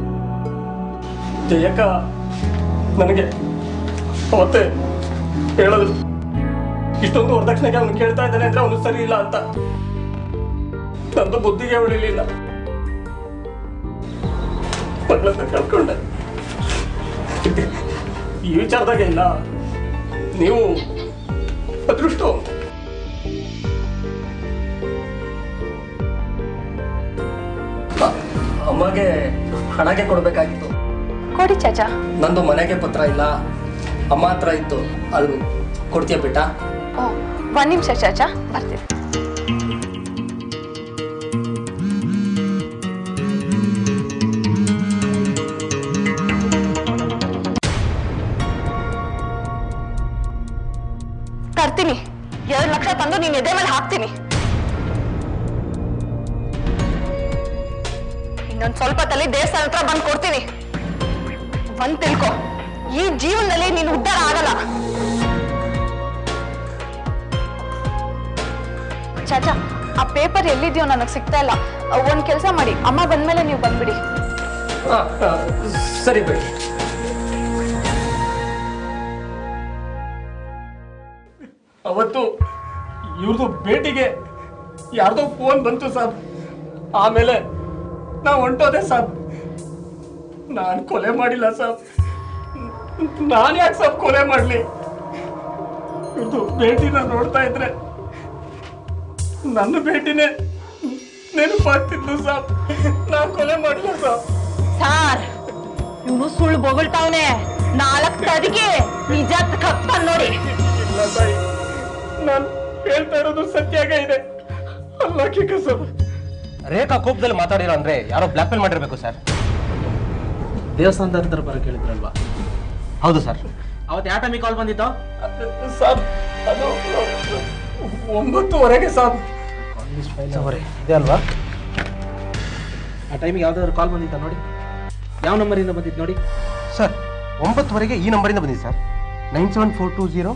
Speaker 3: ಜಯಕ್ಕ ನನಗೆ ಅವತ್ತೇ ಹೇಳೋದು ಇಷ್ಟೊಂದು ವರದಕ್ಷಿಣೆಗೆ ಅವನು ಕೇಳ್ತಾ ಇದ್ದಾನೆ ಅಂದ್ರೆ ಅವನು ಸರಿ ಇಲ್ಲ ಅಂತ ನಂದು ಬುದ್ಧಿಗೆ ಉಳಿಲಿಲ್ಲ ಮಗಳನ್ನ ಕಳ್ಕೊಂಡೆ ಈ ವಿಚಾರದಾಗ ಇಲ್ಲ ನೀವು ಅದೃಷ್ಟ ಅಮ್ಮಗೆ ಹಣಗೆ ಕೊಡ್ಬೇಕಾಗಿತ್ತು
Speaker 10: ಕೊಡಿ ಚಾಚಾ
Speaker 3: ನಂದು ಮನೆಗೆ ಪತ್ರ ಇಲ್ಲ ಅಮ್ಮ ಹತ್ರ ಇತ್ತು ಅದು ಕೊಡ್ತೀಯ ಬಿಟ್ಟ
Speaker 10: ಓ ಒಂದ್ ನಿಮಿಷ ಚಾಚಾ ಬರ್ತೀನಿ ತರ್ತೀನಿ ಎರಡು ಲಕ್ಷ ತಂದು ನೀನ್ ಎದೆ ಮೇಲೆ ಹಾಕ್ತೀನಿ ಇನ್ನೊಂದ್ ಸ್ವಲ್ಪ ತಲೆ ದೇವಸ್ಥಾನ ಹತ್ರ ಬಂದು ಕೊಡ್ತೀನಿ ಒಂದ್ ತಿಳ್ಕೊ ಈ ಜೀವನದಲ್ಲಿ ನೀನು ಉದ್ಧಾರ ಆಗಲ್ಲ ಚಾಚಾ ಆ ಪೇಪರ್ ಎಲ್ಲಿದ್ಯೋ ನನಗೆ ಸಿಗ್ತಾ ಇಲ್ಲ ಒಂದ್ ಕೆಲಸ ಮಾಡಿ ಅಮ್ಮ ಬಂದ್ಮೇಲೆ ನೀವು ಬಂದ್ಬಿಡಿ
Speaker 3: ಸರಿ ಬೇಡಿ ಅವತ್ತು ಇವ್ರದ್ದು ಭೇಟಿಗೆ ಯಾರ್ದೋ ಫೋನ್ ಬಂತು ಸರ್ ಆಮೇಲೆ ನಾ ಹೊಂಟೋದೆ ಸರ್ ನಾನು ಕೊಲೆ ಮಾಡಿಲ್ಲ ಸರ್ ನಾನು ಯಾಕೆ ಸರ್ ಕೊಲೆ ಮಾಡಲಿ ಇವ್ರದ್ದು ಭೇಟಿನ ನೋಡ್ತಾ ಇದ್ರೆ ನನ್ನ ಭೇಟಿನೇ ನೆನಪಾಗ್ತಿದ್ದು ಸರ್ ನಾನು ಕೊಲೆ ಮಾಡಿಲ್ಲ ಸರ್
Speaker 5: ಸಾರ್ ಇವನು ಸುಳ್ಳು ಬೊಗಳ್ತಾವನೆ ನಾಲ್ಕು ತದಿಗೆ ನಿಜ ಕಪ್ಪ ನೋಡಿ
Speaker 3: ಇಲ್ಲ ತಾಯಿ ನಾನು ಹೇಳ್ತಾ ಇರೋದು ಸತ್ಯಾಗ ಇದೆ ಅಲ್ಲಾಕಿ ಕಸಬ
Speaker 8: ರೇಖಾ ಕೋಪದಲ್ಲಿ ಮಾತಾಡಿರೋ ಅಂದ್ರೆ ಯಾರೋ ಬ್ಲಾಕ್ ಮೇಲ್ ಮಾಡಿರ್ಬೇಕು ಸರ್
Speaker 7: ದೇವಸ್ಥಾನದ ಹತ್ರ ಬರೋಕೆ ಹೇಳಿದ್ರಲ್ವಾ
Speaker 8: ಹೌದು ಸರ್
Speaker 7: ಅವತ್ತು ಯಾವ ಟೈಮಿಗೆ ಕಾಲ್ ಬಂದಿತ್ತು
Speaker 3: ಸಾಬ್ ಅದು ಒಂಬತ್ತುವರೆಗೆ ಸಾಬ್
Speaker 7: ಇದೆ ಅಲ್ವಾ ಆ ಟೈಮಿಗೆ ಯಾವ್ದಾದ್ರು ಕಾಲ್ ಬಂದಿತ್ತಾ ನೋಡಿ ಯಾವ ನಂಬರಿಂದ ಬಂದಿತ್ತು ನೋಡಿ
Speaker 8: ಸರ್ ಒಂಬತ್ತುವರೆಗೆ ಈ ನಂಬರಿಂದ ಬಂದಿದೆ sir nine seven four two zero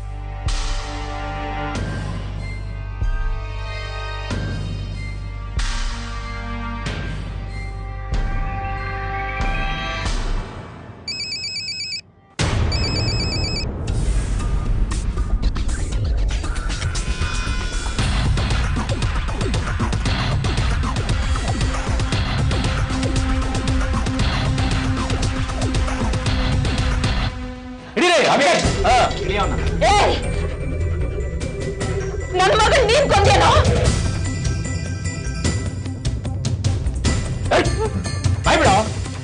Speaker 5: ಏಯ್ ನನ್ ಮಗನ್ ನೀನ್ ಕೊಂದೇನೋ
Speaker 8: ಬಾಯ್ ಬಿಡ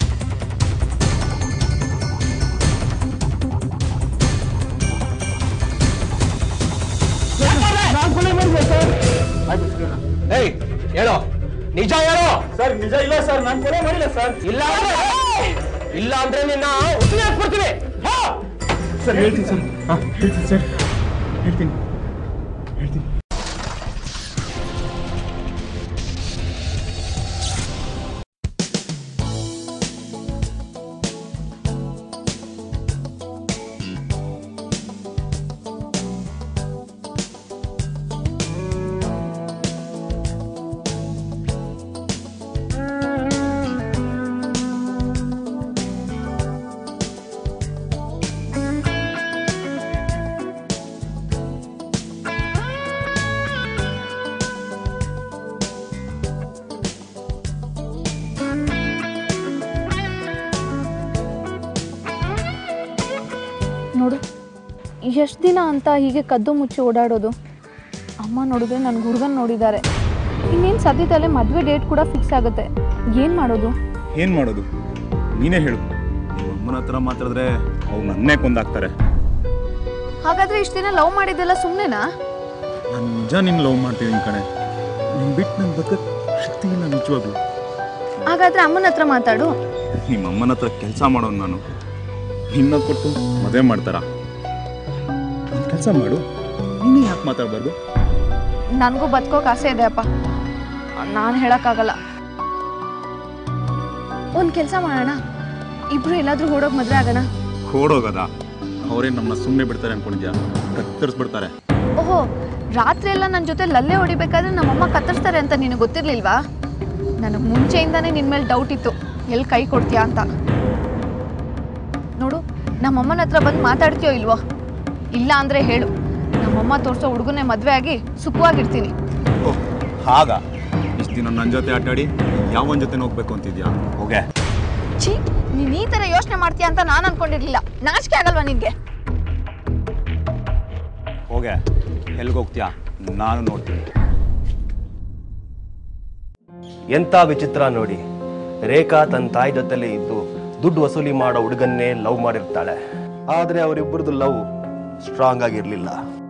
Speaker 8: ಏಯ್ ಹೇಳೋ ನಿಜ ಹೇಳೋ
Speaker 3: ಸರ್ ನಿಜ ಇಲ್ಲ ಸರ್ ನಾನು ಕೊಲೆ ಮಾಡಿಲ್ಲ ಸರ್
Speaker 8: ಇಲ್ಲ ಅಂದ್ರೆ ಇಲ್ಲ ಅಂದ್ರೆ ನಿನ್ನ ಉಸಿರು ಹಾಕ್ಬಿಡ್ತೀನಿ ಹಾ
Speaker 3: ಸರ್ ಹೇಳ್ತೀನಿ ಸರ್ ಹಾಂ ಹೇಳ್ತೀನಿ ಸರ್ ಹೇಳ್ತೀನಿ ಹೇಳ್ತೀನಿ
Speaker 10: ನೋಡು ಎಷ್ಟು ದಿನ ಅಂತ ಹೀಗೆ ಕದ್ದು ಮುಚ್ಚಿ ಓಡಾಡೋದು ಅಮ್ಮ ನೋಡಿದ್ರೆ ನನ್ನ ಹುಡುಗನ್ ನೋಡಿದ್ದಾರೆ ಇನ್ನೇನು ಸದ್ಯದಲ್ಲೇ ಮದುವೆ ಡೇಟ್ ಕೂಡ ಫಿಕ್ಸ್ ಆಗುತ್ತೆ ಏನು ಮಾಡೋದು
Speaker 4: ಏನ್ ಮಾಡೋದು ನೀನೇ ಹೇಳು ನಿಮ್ಮ ಅಮ್ಮನ ಹತ್ರ ಮಾತಾಡಿದ್ರೆ ಅವ್ರು ನನ್ನೇ ಕೊಂದಾಕ್ತಾರೆ
Speaker 10: ಹಾಗಾದ್ರೆ ಇಷ್ಟು ದಿನ ಲವ್ ಮಾಡಿದ್ದೆಲ್ಲ ಸುಮ್ಮನೆನಾ
Speaker 4: ನಾನು ನಿಜ ನಿನ್ನ ಲವ್ ಮಾಡ್ತೀನಿ ಕಣೆ ನಿನ್ ಬಿಟ್ಟು ನನ್ನ ಬದುಕಕ್ಕೆ ಶಕ್ತಿ ಇಲ್ಲ ನಿಜವಾಗ್ಲು
Speaker 10: ಹಾಗಾದ್ರೆ ಅಮ್ಮನ ಹತ್ರ ಮಾತಾಡು
Speaker 4: ನಿಮ್ಮ ಅಮ್ಮನ ಹತ್ರ ಕೆಲಸ ಮಾಡೋನು ನಾನು ನಿನ್ನ ಕೊಟ್ಟು ಮದುವೆ ಮಾಡ್ತಾರ ಒಂದು ಕೆಲಸ ಮಾಡು ನೀನೇ ಯಾಕೆ ಮಾತಾಡಬಾರ್ದು
Speaker 10: ನನಗೂ ಬದುಕೋಕೆ ಆಸೆ ಇದೆ ಅಪ್ಪ ನಾನು ಹೇಳೋಕ್ಕಾಗಲ್ಲ ಒಂದು ಕೆಲಸ ಮಾಡೋಣ ಇಬ್ರು ಎಲ್ಲಾದ್ರೂ ಓಡೋಗಿ ಮದುವೆ ಆಗೋಣ
Speaker 4: ಓಡೋಗದ ಅವರೇ ನಮ್ಮನ್ನ ಸುಮ್ಮನೆ ಬಿಡ್ತಾರೆ ಅನ್ಕೊಂಡಿದ್ಯಾ ಕತ್ತರಿಸ್ಬಿಡ್ತಾರೆ
Speaker 10: ಓಹೋ ರಾತ್ರಿ ಎಲ್ಲ ನನ್ನ ಜೊತೆ ಲಲ್ಲೆ ಹೊಡಿಬೇಕಾದ್ರೆ ನಮ್ಮಮ್ಮ ಕತ್ತರಿಸ್ತಾರೆ ಅಂತ ನಿನಗೆ ಗೊತ್ತಿರ್ಲಿಲ್ವಾ ನನಗೆ ಮುಂಚೆಯಿಂದಾನೇ ನಿನ್ನ ಮೇಲೆ ಡೌಟ್ ಇತ್ತು ಎಲ್ಲಿ ಕೈ ಕೊಡ್ತೀಯಾ ಅಂತ ನೋಡು ನಮ್ಮಮ್ಮನ ಹತ್ರ ಬಂದು ಮಾತಾಡ್ತೀಯೋ ಇಲ್ವೋ ಇಲ್ಲ ಅಂದರೆ ಹೇಳು ನಮ್ಮಮ್ಮ ತೋರಿಸೋ ಹುಡುಗನೇ ಮದುವೆ ಆಗಿ ಸುಖವಾಗಿರ್ತೀನಿ
Speaker 4: ಓಹ್ ಹಾಗ ಇಷ್ಟು ದಿನ ನನ್ನ ಜೊತೆ ಆಟಾಡಿ ಯಾವನ ಜೊತೆ ಹೋಗ್ಬೇಕು ಅಂತಿದ್ಯಾ ಹೋಗೆ
Speaker 10: ಛೀ ನೀನು ಈ ಥರ ಯೋಚನೆ ಮಾಡ್ತೀಯಾ ಅಂತ ನಾನು ಅನ್ಕೊಂಡಿರ್ಲಿಲ್ಲ ನಾಚಿಕೆ ಆಗಲ್ವಾ ನಿನಗೆ
Speaker 4: ಹೋಗೆ ಎಲ್ಲಿಗೆ ಹೋಗ್ತೀಯಾ ನಾನು ನೋಡ್ತೀನಿ
Speaker 6: ಎಂಥ ವಿಚಿತ್ರ ನೋಡಿ ರೇಖಾ ತನ್ನ ತಾಯಿ ಜೊತೆಲೇ ಇದ್ದು ದುಡ್ಡು ವಸೂಲಿ ಮಾಡೋ ಹುಡುಗನ್ನೇ ಲವ್ ಮಾಡಿರ್ತಾಳೆ ಆದರೆ ಅವರಿಬ್ಬರದು ಲವ್ ಸ್ಟ್ರಾಂಗ್ ಆಗಿರ್ಲಿಲ್ಲ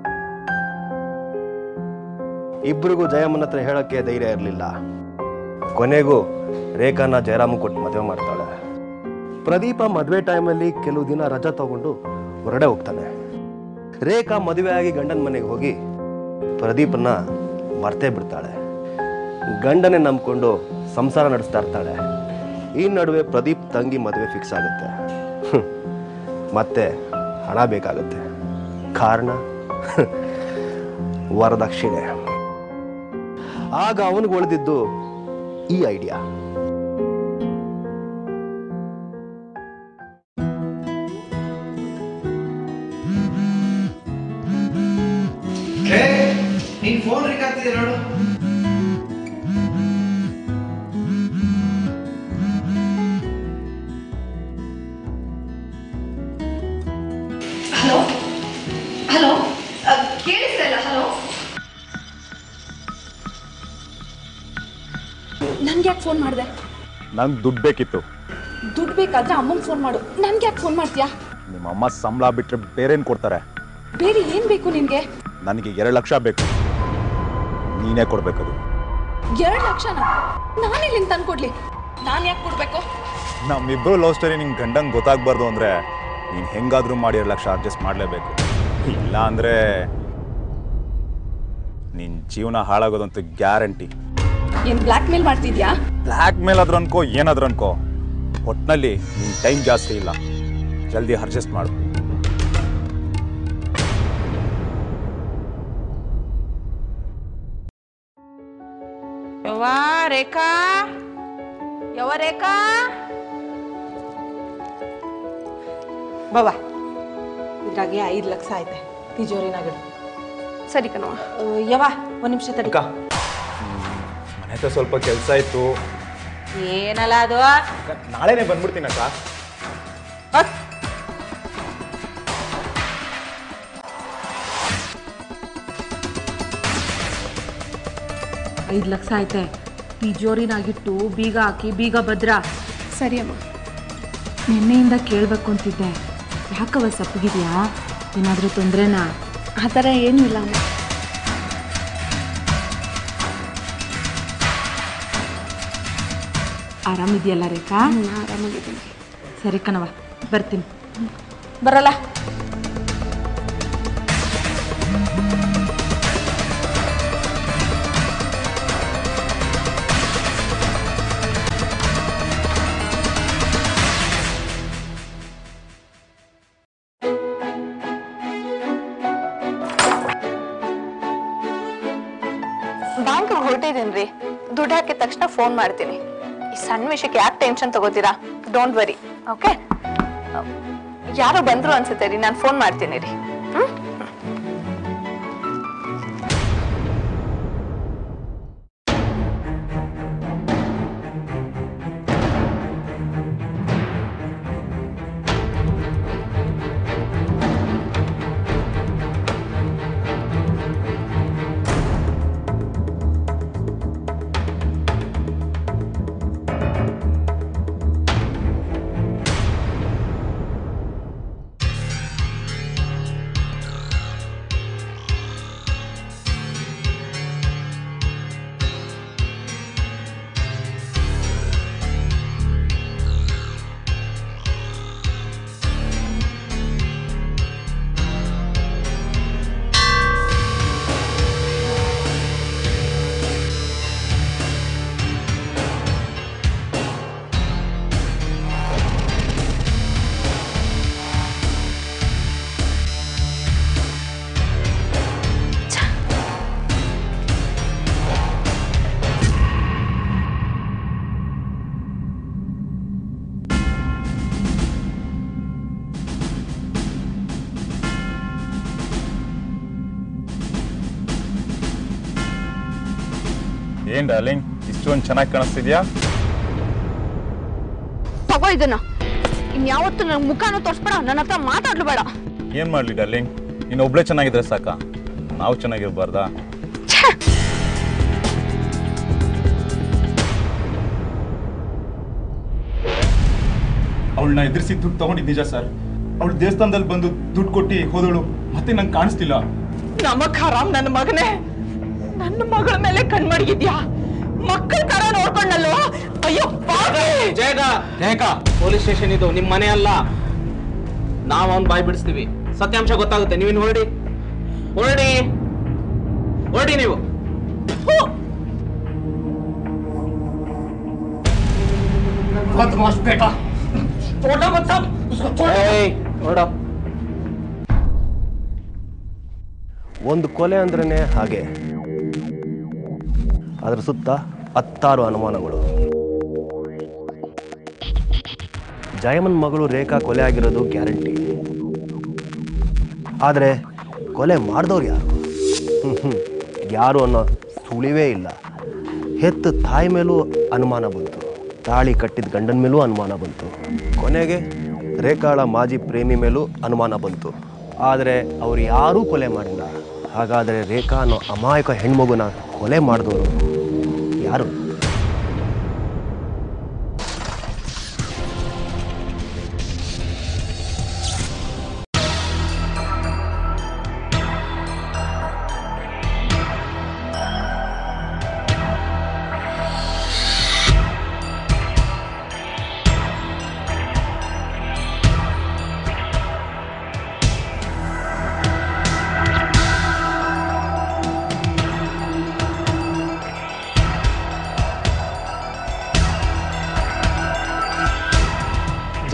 Speaker 6: ಇಬ್ಬರಿಗೂ ಜಯಮ್ಮನ ಹತ್ರ ಹೇಳಕ್ಕೆ ಧೈರ್ಯ ಇರಲಿಲ್ಲ ಕೊನೆಗೂ ರೇಖಾನ ಜಯರಾಮ ಕೊಟ್ಟು ಮದುವೆ ಮಾಡ್ತಾಳೆ ಪ್ರದೀಪ ಮದುವೆ ಟೈಮಲ್ಲಿ ಕೆಲವು ದಿನ ರಜಾ ತಗೊಂಡು ಹೊರಗಡೆ ಹೋಗ್ತಾನೆ ರೇಖಾ ಮದುವೆ ಆಗಿ ಗಂಡನ ಮನೆಗೆ ಹೋಗಿ ಪ್ರದೀಪನ ಮರ್ತೇ ಬಿಡ್ತಾಳೆ ಗಂಡನೇ ನಂಬ್ಕೊಂಡು ಸಂಸಾರ ನಡೆಸ್ತಾ ಇರ್ತಾಳೆ ಈ ನಡುವೆ ಪ್ರದೀಪ್ ತಂಗಿ ಮದುವೆ ಫಿಕ್ಸ್ ಆಗುತ್ತೆ ಹ್ಮ್. ಮತ್ತೆ ಹಣ ಬೇಕಾಗುತ್ತೆ ಕಾರಣ ವರದಕ್ಷಿಣೆ ಆಗ ಅವನಿಗೆ ಉಳಿದಿದ್ದು ಈ ಐಡಿಯಾ
Speaker 9: ನೀನ್ ಫೋನ್ ರಿಂಗ್ ಆಗ್ತಿದೆ ನೋಡು
Speaker 10: ಹಲೋ ಹಲೋ ಕೇಳಿಸ್ತಾ ಇಲ್ಲ ಹಲೋ ನನ್ಗೆ ಯಾಕೆ ಫೋನ್ ಮಾಡಿದೆ
Speaker 4: ನಂಗೆ ದುಡ್ಡು ಬೇಕಿತ್ತು
Speaker 10: ದುಡ್ಡು ಬೇಕಾದ್ರೆ ಅಮ್ಮಂಗೆ ಫೋನ್ ಮಾಡು ನನ್ಗೆ ಯಾಕೆ ಫೋನ್ ಮಾಡ್ತೀಯಾ
Speaker 4: ನಿಮ್ಮ ಅಮ್ಮ ಸಂಬಳ ಬಿಟ್ಟರೆ ಬೇರೇನು ಕೊಡ್ತಾರೆ
Speaker 10: ಬೇರೆ ಏನ್ ಬೇಕು ನಿನ್ಗೆ
Speaker 4: ನನಗೆ ಎರಡು ಲಕ್ಷ ಬೇಕು ನೀನೇ ಕೊಡಬೇಕದು
Speaker 10: ಎರಡ್ ಲಕ್ಷನ ನಾನೆಲ್ಲಿಂದ ತಂದ್ಕೊಡ್ಲಿ ನಾನ್ ಯಾಕೆ ಕೊಡ್ಬೇಕು
Speaker 4: ನಮ್ಮಿಬ್ಬರು ಲವ್ ಸ್ಟೋರಿ ನಿಂಗೆ ಗಂಡಂಗೆ ಗೊತ್ತಾಗಬಾರ್ದು ಅಂದರೆ ನೀನು ಹೆಂಗಾದರೂ ಮಾಡಿ ಎರಡು ಲಕ್ಷ ಅಡ್ಜಸ್ಟ್ ಮಾಡಲೇಬೇಕು ಇಲ್ಲ ಅಂದರೆ ನಿನ್ನ ಜೀವನ ಹಾಳಾಗೋದಂತೂ ಗ್ಯಾರಂಟಿ
Speaker 10: ಏನ್ ಬ್ಲಾಕ್ ಮೇಲ್ ಮಾಡ್ತಿದ್ಯಾ
Speaker 4: ಬ್ಲ್ಯಾಕ್ ಮೇಲ್ ಆದ್ರೂ ಅನ್ಕೋ ಏನಾದ್ರೂ ಅನ್ಕೋ ಒಟ್ಟಿನಲ್ಲಿ ನಿನ್ನ ಟೈಮ್ ಜಾಸ್ತಿ ಇಲ್ಲ ಜಲ್ದಿ ಅಡ್ಜಸ್ಟ್ ಮಾಡು
Speaker 5: ಯವ್ವ ರೇಖಾ ಯವ್ವ ರೇಖಾ ಬಾಬಾ ಇದ್ರಾಗೆ ಐದು ಲಕ್ಷ ಐತೆ ತಿಜೋರಿನಾಗಿಡು
Speaker 10: ಸರಿ ಕಣವ
Speaker 5: ಯವ್ವ ಒಂದು ನಿಮಿಷ ತಡಿ
Speaker 4: ಮನೆ ಹತ್ರ ಸ್ವಲ್ಪ ಕೆಲಸ ಇತ್ತು
Speaker 5: ಏನಲ್ಲ ಅದು
Speaker 4: ನಾಳೆನೇ ಬಂದ್ಬಿಡ್ತೀನಿ ಅಕ್ಕ
Speaker 5: ಹೊತ್. ಐದು ಲಕ್ಷ ಐತೆ ತಿಜೋರಿನಾಗಿಟ್ಟು ಬೀಗ ಹಾಕಿ ಬೀಗ ಭದ್ರ
Speaker 10: ಸರಿ ಅಮ್ಮ
Speaker 5: ನಿನ್ನೆಯಿಂದ ಕೇಳಬೇಕು ಅಂತಿದ್ದೆ ಯಾಕವ ಸಪ್ಪಗಿದ್ಯಾ ಏನಾದರೂ ತೊಂದ್ರೆನಾ
Speaker 10: ಆ ಥರ ಏನೂ ಇಲ್ಲ ಅಮ್ಮ
Speaker 5: ಆರಾಮಿದೆಯಲ್ಲ ರೇಖಾ
Speaker 10: ನಾನು ಆರಾಮಾಗಿದ್ದೀನಿ
Speaker 5: ಸರಿ ಕಣವ ಬರ್ತೀನಿ ಬರಲ್ಲ
Speaker 10: ಬ್ಯಾಂಕ್ ಹೊರಟಿದ್ದೀನಿ ರೀ ದುಡ್ಡು ಹಾಕಿದ ತಕ್ಷಣ ಫೋನ್ ಮಾಡ್ತೀನಿ ಈ ಸಣ್ಣ ವಿಷಯಕ್ಕೆ ಯಾಕೆ ಟೆನ್ಷನ್ ತಗೋತೀರಾ ಡೋಂಟ್ ವರಿ ಓಕೆ ಯಾರೋ ಬಂದ್ರು ಅನ್ಸುತ್ತೆ ರೀ ನಾನು ಫೋನ್ ಮಾಡ್ತೀನಿ ರೀ ಹ್ಮ್
Speaker 4: ಏನ್ ಡಾರ್ಲಿಂಗ್ ಇಷ್ಟೊಂದು ಚೆನ್ನಾಗಿ ಕಾಣಿಸ್ತಿದ್ಯಾ
Speaker 10: ತಗೋ ಇದನ್ನ ಇನ್ಯಾವತ್ತು ನನ್ನ ಮುಖನೂ ತೋರಿಸ್ಬೇಡ ನನ್ನ ಹತ್ರ ಮಾತಾಡ್ಲು ಬೇಡ
Speaker 4: ಏನ್ ಮಾಡ್ಲಿ ಡಾರ್ಲಿಂಗ್ ನೀನು ಒಬ್ಳೆ ಚೆನ್ನಾಗಿದ್ರೆ ಸಾಕ ನಾವು ಚೆನ್ನಾಗಿರ್ಬಾರ್ದಾ ಅವಳನ್ನ ಎದುರಿಸಿ ದುಡ್ಡು ತಗೊಂಡಿದ್ದು ನಿಜ ಸರ್ ಅವಳು ದೇವಸ್ಥಾನದಲ್ಲಿ ಬಂದು ದುಡ್ಡು ಕೊಟ್ಟು ಹೋದಳು ಮತ್ತೆ ನಂಗೆ ಕಾಣಿಸ್ತಿಲ್ಲ
Speaker 5: ನಮಕ್ ಹರಾಮ್ ನನ್ನ ಮಗನೇ ನನ್ನ ಮಗಳ ಮೇಲೆ ಕಣ್ಮಡಗಿದ್ಯಾ ಮಕ್ಕಳ ತರ ನೋಡ್ಕೊಂಡಲ್ಲೋ ಅಯ್ಯೋ ಪಾಪಿ!
Speaker 7: ಜಯಗ ಜಯಕ ಪೊಲೀಸ್ ಸ್ಟೇಷನ್ ಇದು ನಿಮ್ಮ ಮನೆ ಅಲ್ಲ ನಾವು ಅವ್ನ್ ಬಾಯ್ ಬಿಡಿಸ್ತೀವಿ ಸತ್ಯಾಂಶ ಗೊತ್ತಾಗುತ್ತೆ ನೀವಿನ್ ಹೊರಡಿ ಹೊರಡಿ ಹೊರಡಿ ನೀವು
Speaker 5: ಥು!
Speaker 3: बदमाश बेटा छोटा मत सब उसको छोड़
Speaker 7: ಏಯ್, ಹೊರಡು
Speaker 6: ಒಂದು ಕೊಲೆ ಅಂದ್ರೇ ಹಾಗೆ ಅದರ ಸುತ್ತ ಹತ್ತಾರು ಅನುಮಾನಗಳು ಜಯಮನ್ ಮಗಳು ರೇಖಾ ಕೊಲೆ ಆಗಿರೋದು ಗ್ಯಾರಂಟಿ ಆದರೆ ಕೊಲೆ ಮಾಡಿದವ್ರು ಯಾರು ಹ್ಮ್, ಹ್ಮ್. ಯಾರು ಅನ್ನೋ ಸುಳಿವೇ ಇಲ್ಲ ಹೆತ್ತ ತಾಯಿ ಮೇಲೂ ಅನುಮಾನ ಬಂತು ತಾಳಿ ಕಟ್ಟಿದ ಗಂಡನ ಮೇಲೂ ಅನುಮಾನ ಬಂತು ಕೊನೆಗೆ ರೇಖಾಳ ಮಾಜಿ ಪ್ರೇಮಿ ಮೇಲೂ ಅನುಮಾನ ಬಂತು ಆದರೆ ಅವ್ರು ಯಾರೂ ಕೊಲೆ ಮಾಡಿಲ್ಲ ಹಾಗಾದರೆ ರೇಖಾ ಅನ್ನೋ ಅಮಾಯಕ ಹೆಣ್ಮಗುನ ಕೊಲೆ ಮಾಡಿದವರು ಯಾರು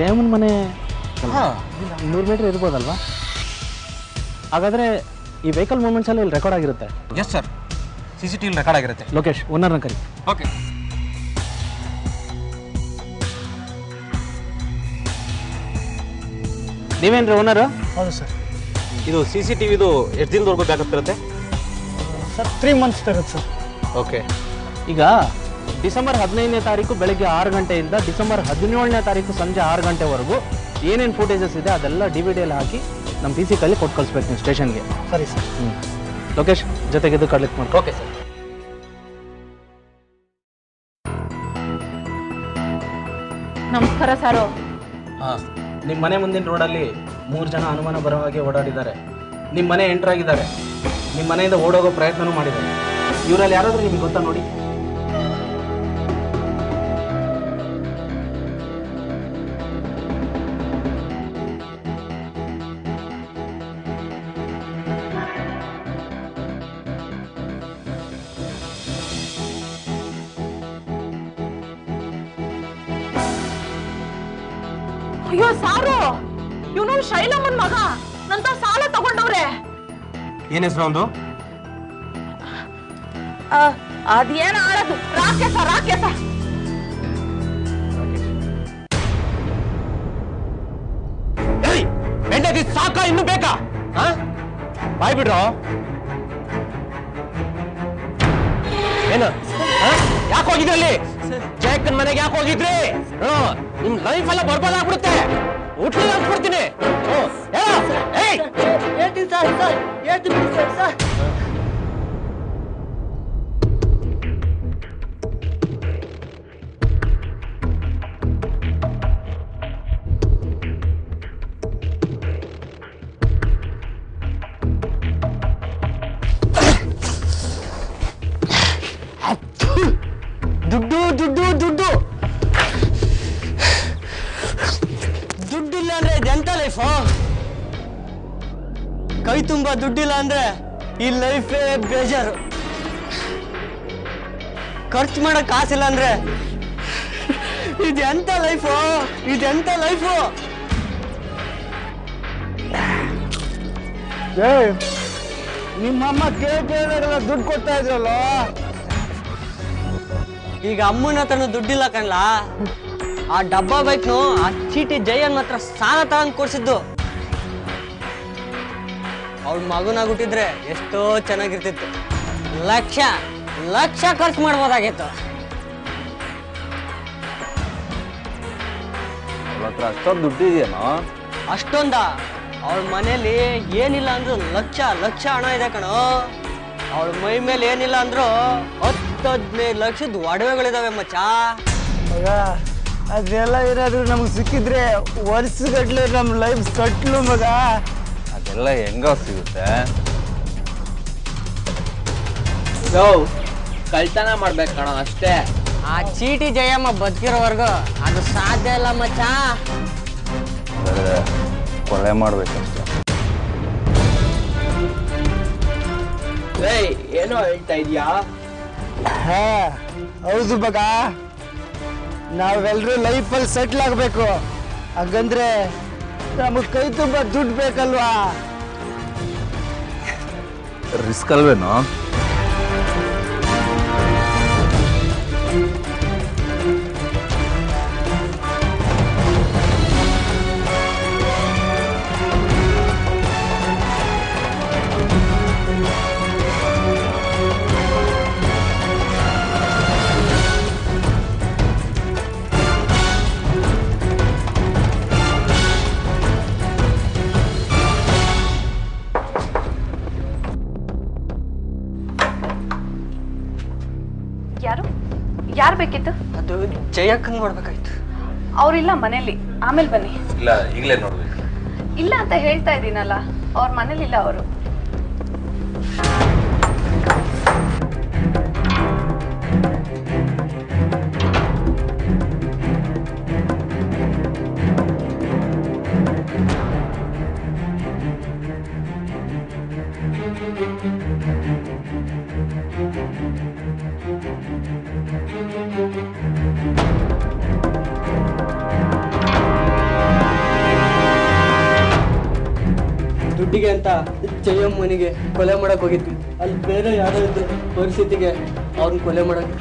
Speaker 7: ಜಯಮ್ಮನ ಮನೆ ನೂರು ಮೀಟ್ರ್ ಇರ್ಬೋದಲ್ವಾ ಹಾಗಾದರೆ ಈ ವೆಹಿಕಲ್ ಮೂಮೆಂಟ್ಸ್ ಎಲ್ಲ ಇಲ್ಲಿ ರೆಕಾರ್ಡ್ ಆಗಿರುತ್ತೆ
Speaker 8: yes sir C C T ವಿಲಿ ರೆಕಾರ್ಡ್ ಆಗಿರುತ್ತೆ
Speaker 7: ಲೋಕೇಶ್ ಓನರ್ನ ಕರಿ
Speaker 8: ಓಕೆ
Speaker 7: ನೀವೇನ್ರಿ ಓನರು
Speaker 9: ಹೌದು ಸರ್
Speaker 8: ಇದು ಸಿ ಸಿ ಟಿ ವಿದು ಎಷ್ಟು ದಿನದವರೆಗೂ ಬ್ಯಾಕಪ್ ಇರುತ್ತೆ
Speaker 9: ಸರ್ ತ್ರೀ ಮಂತ್ಸ್ ತರುತ್ತೆ ಸರ್
Speaker 7: ಓಕೆ ಈಗ ಡಿಸೆಂಬರ್ ಹದಿನೈದನೇ ತಾರೀಕು ಬೆಳಗ್ಗೆ ಆರು ಗಂಟೆಯಿಂದ ಡಿಸೆಂಬರ್ ಹದಿನೇಳನೇ ತಾರೀಕು ಸಂಜೆ ಆರು ಗಂಟೆವರೆಗೂ ಏನೇನು ಫುಟೇಜಸ್ ಇದೆ ಅದೆಲ್ಲ ಡಿ ವಿ ಡಿಯಲ್ಲಿ ಹಾಕಿ ನಮ್ಮ ಪಿ ಸಿ ಕೈಲಿ ಕೊಟ್ಟು ಕಳಿಸ್ಬೇಕು ನೀವು ಸ್ಟೇಷನ್ಗೆ
Speaker 9: ಸರಿ ಸರ್
Speaker 7: ಹ್ಞೂ ಲೋಕೇಶ್ ಜೊತೆಗೆ ಇದು ಕಡ್ಲಿಕ್ಕೆ ಮಾಡಿ
Speaker 8: ಓಕೆ ಸರ್
Speaker 5: ನಮಸ್ಕಾರ ಸಾರು
Speaker 7: ಹಾಂ ನಿಮ್ಮ ಮನೆ ಮುಂದಿನ ರೋಡಲ್ಲಿ ಮೂರು ಜನ ಅನುಮಾನ ಬರೋ ಹಾಗೆ ಓಡಾಡಿದ್ದಾರೆ ನಿಮ್ಮ ಮನೆ ಎಂಟ್ರ್ ಆಗಿದ್ದಾರೆ ನಿಮ್ಮ ಮನೆಯಿಂದ ಓಡೋಗೋ ಪ್ರಯತ್ನನೂ ಮಾಡಿದ್ದಾರೆ ಇವರಲ್ಲಿ ಯಾರಾದರೂ ನಿಮಗೆ ಗೊತ್ತಾ ನೋಡಿ
Speaker 5: ಅಯ್ಯೋ ಸಾರು ಇವನು ಶೈಲಮ್ಮನ್ ಮಗ ನಂತ ಸಾಲ ತಗೊಂಡವ್ರೆ
Speaker 8: ಏನು ಹೆಸರು ಒಂದು
Speaker 5: ಅದೇನ ಆಳದು ರಾಕೇಶ ರಾಕೇಶ
Speaker 8: ಬೆಂಡದಿ ಸಾಕ ಇನ್ನು ಬೇಕಾ ಹಾ ಬಾಯ್ ಬಿಡ್ರೋ ಏನು ಯಾಕೆ ಹೋಗಿದ್ರಿ ಅಲ್ಲಿ ಜಯಕ್ಕನ್ ಮನೆಗೆ ಯಾಕೆ ಹೋಗಿದ್ರಿ ಹ್ಞೂ ನಿಮ್ ಲೈಫ್ ಎಲ್ಲ ಬರ್ಬಾದ್ ಆಗ್ಬಿಡುತ್ತೆ ಊಟ ಹಾಕ್ಬಿಡ್ತೀನಿ ಹ್ಞೂ ಹೇಳು. ಏಯ್
Speaker 9: ಹೇಳ್ತೀನಿ ಸರ್ ಸರ್ ಹೇಳ್ತೀನಿ ಸರ್ ಸರ್
Speaker 3: ದುಡ್ಡು ದುಡ್ಡು ದುಡ್ಡು ದುಡ್ಡಿಲ್ಲ ಅಂದ್ರೆ ಇದೆಂತ ಲೈಫು ಕೈ ತುಂಬ ದುಡ್ಡಿಲ್ಲ ಅಂದ್ರೆ ಈ ಲೈಫೇ ಬೇಜಾರು ಖರ್ಚು ಮಾಡಕ್ ಕಾಸಿಲ್ಲ ಅಂದ್ರೆ ಇದೆಂತ ಲೈಫು ಇದೆಂತ ಲೈಫು ನಿಮ್ಮಮ್ಮ ಕೇಳಿದಾಗೆಲ್ಲ ದುಡ್ಡು ಕೊಡ್ತಾ ಇದ್ರಲ್ಲ ಈಗ ಅಮ್ಮನ ಹತ್ರನು ದುಡ್ಡಿಲ್ಲ ಕಣ್ಲ ಆ ಡಬ್ಬಾ ಬೈಕ್ನು ಆ ಚೀಟಿ ಜಯನ್ ಮಾತ್ರ ಸಾಲ ತಗೊಂಡ್ ಕೊಡ್ಸಿದ್ದು ಅವಳ ಮಗುನಾಗ ಹುಟ್ಟಿದ್ರೆ ಎಷ್ಟೋ ಚೆನ್ನಾಗಿರ್ತಿತ್ತು ಲಕ್ಷ ಲಕ್ಷ ಖರ್ಚು ಮಾಡ್ಬೋದಾಗಿತ್ತು
Speaker 4: ಹತ್ರ ಅಷ್ಟೊಂದು ದುಡ್ಡು ಇದೆಯೇನೋ
Speaker 3: ಅಷ್ಟೊಂದ ಅವಳ ಮನೇಲಿ ಏನಿಲ್ಲ ಅಂದ್ರು ಲಕ್ಷ ಲಕ್ಷ ಹಣ ಇದೆ ಕಣೋ ಅವಳ ಮೈ ಮೇಲೆ ಏನಿಲ್ಲ ಅಂದ್ರು ಹತ್ತು ಹದಿನೈದು ಲಕ್ಷದ ಒಡವೆಗಳಿದಾವೆ ಮಚ್ಚ
Speaker 9: ಮಗ ಅದೆಲ್ಲ ಏನಾದ್ರು ನಮ್ಗೆ ಸಿಕ್ಕಿದ್ರೆ ವರ್ಷಗಟ್ಲೆ ನಮ್ಮ ಲೈಫ್ ಸಟ್ಲು ಮಗ
Speaker 4: ಅದೆಲ್ಲ ಹೆಂಗ ಸಿಗುತ್ತೆ
Speaker 3: ಕಳ್ತನ ಮಾಡ್ಬೇಕು ಕಣೋ ಅಷ್ಟೇ ಆ ಚೀಟಿ ಜಯಮ್ಮ ಬದುಕಿರೋವರೆಗೂ ಅದು ಸಾಧ್ಯ ಇಲ್ಲ ಮಚ್ಚ
Speaker 4: ಬರೀ ಕೊಲೆ ಮಾಡ್ಬೇಕಷ್ಟೆ
Speaker 3: ಏನೋ ಹೇಳ್ತಾ ಇದೀಯಾ
Speaker 9: ಹಾ ಹೌದು ಮಗ ನಾವೆಲ್ಲರೂ ಲೈಫಲ್ಲಿ ಸೆಟ್ಲ್ ಆಗಬೇಕು ಹಂಗಂದ್ರೆ ನಮಗೆ ಕೈ ತುಂಬ ದುಡ್ಡು ಬೇಕಲ್ವಾ
Speaker 4: ರಿಸ್ಕ್ ಅಲ್ವೇನೋ
Speaker 10: ಯಾರು ಯಾರು ಬೇಕಿತ್ತು
Speaker 3: ಅದು ಜಯಕ್ಕನ್ ನೋಡ್ಬೇಕಾಯ್ತು
Speaker 10: ಅವ್ರಿಲ್ಲ ಮನೇಲಿ ಆಮೇಲೆ ಬನ್ನಿ
Speaker 8: ಇಲ್ಲ ಈಗಲೇ ನೋಡ್ಬೇಕು
Speaker 10: ಇಲ್ಲ ಅಂತ ಹೇಳ್ತಾ ಇದ್ದೀನಲ್ಲ ಅವ್ರ ಮನೇಲಿಲ್ಲ ಅವರು
Speaker 11: ದುಡ್ಡಿಗೆ ಅಂತ ಜಯಮ್ಮನಿಗೆ ಕೊಲೆ ಮಾಡಕ್ ಹೋಗಿದ್ವಿ ಅಲ್ಲಿ ಬೇರೆ ಯಾರೋ ಇದ್ರು ಪರಿಸ್ಥಿತಿಗೆ ಅವ್ರನ್ನ ಕೊಲೆ ಮಾಡಕ್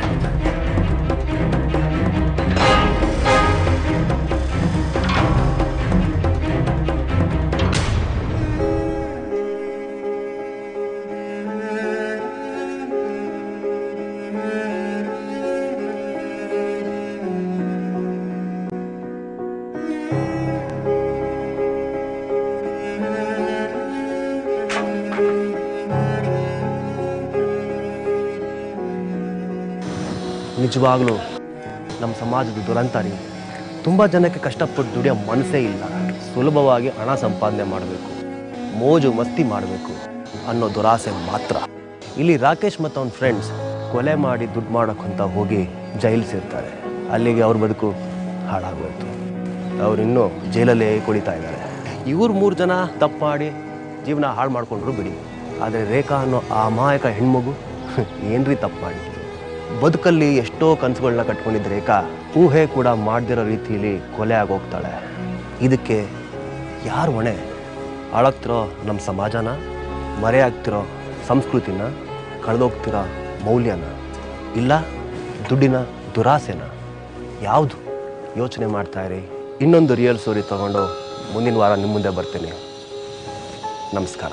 Speaker 6: ನಿಜವಾಗ್ಲೂ ನಮ್ಮ ಸಮಾಜದ ದುರಂತ ರೀ ತುಂಬ ಜನಕ್ಕೆ ಕಷ್ಟಪಟ್ಟು ದುಡಿಯೋ ಮನಸ್ಸೇ ಇಲ್ಲ ಸುಲಭವಾಗಿ ಹಣ ಸಂಪಾದನೆ ಮಾಡಬೇಕು ಮೋಜು ಮಸ್ತಿ ಮಾಡಬೇಕು ಅನ್ನೋ ದುರಾಸೆ ಮಾತ್ರ ಇಲ್ಲಿ ರಾಕೇಶ್ ಮತ್ತು ಅವನ ಫ್ರೆಂಡ್ಸ್ ಕೊಲೆ ಮಾಡಿ ದುಡ್ಡು ಮಾಡೋಕ್ಕಂತ ಹೋಗಿ ಜೈಲು ಸೇರ್ತಾರೆ ಅಲ್ಲಿಗೆ ಅವ್ರ ಬದುಕು ಹಾಳಾಗೋಯ್ತು ಅವ್ರು ಇನ್ನೂ ಜೈಲಲ್ಲೇ ಕುಡಿತಾ ಇದ್ದಾರೆ ಇವ್ರು ಮೂರು ಜನ ತಪ್ಪು ಮಾಡಿ ಜೀವನ ಹಾಳು ಮಾಡ್ಕೊಂಡ್ರು ಬಿಡಿ ಆದರೆ ರೇಖಾ ಅನ್ನೋ ಆ ಅಮಾಯಕ ಹೆಣ್ಮಗು ಏನ್ರಿ ತಪ್ಪು ಮಾಡಿ ಬದುಕಲ್ಲಿ ಎಷ್ಟೋ ಕನಸುಗಳನ್ನ ಕಟ್ಕೊಂಡಿದ್ದ ರೇಖಾ ಊಹೆ ಕೂಡ ಮಾಡ್ದಿರೋ ರೀತಿಯಲ್ಲಿ ಕೊಲೆ ಆಗೋಗ್ತಾಳೆ ಇದಕ್ಕೆ ಯಾರು ಹೊಣೆ ಹಾಳಾಗ್ತಿರೋ ನಮ್ಮ ಸಮಾಜನ ಮರೆಯಾಗ್ತಿರೋ ಸಂಸ್ಕೃತಿನ ಕಳೆದೋಗ್ತಿರೋ ಮೌಲ್ಯನ ಇಲ್ಲ ದುಡ್ಡಿನ ದುರಾಸೆನ ಯಾವುದು ಯೋಚನೆ ಮಾಡ್ತಾ ಇರಿ ಇನ್ನೊಂದು ರಿಯಲ್ ಸ್ಟೋರಿ ತಗೊಂಡು ಮುಂದಿನ ವಾರ ನಿಮ್ಮ ಮುಂದೆ ಬರ್ತೀನಿ ನಮಸ್ಕಾರ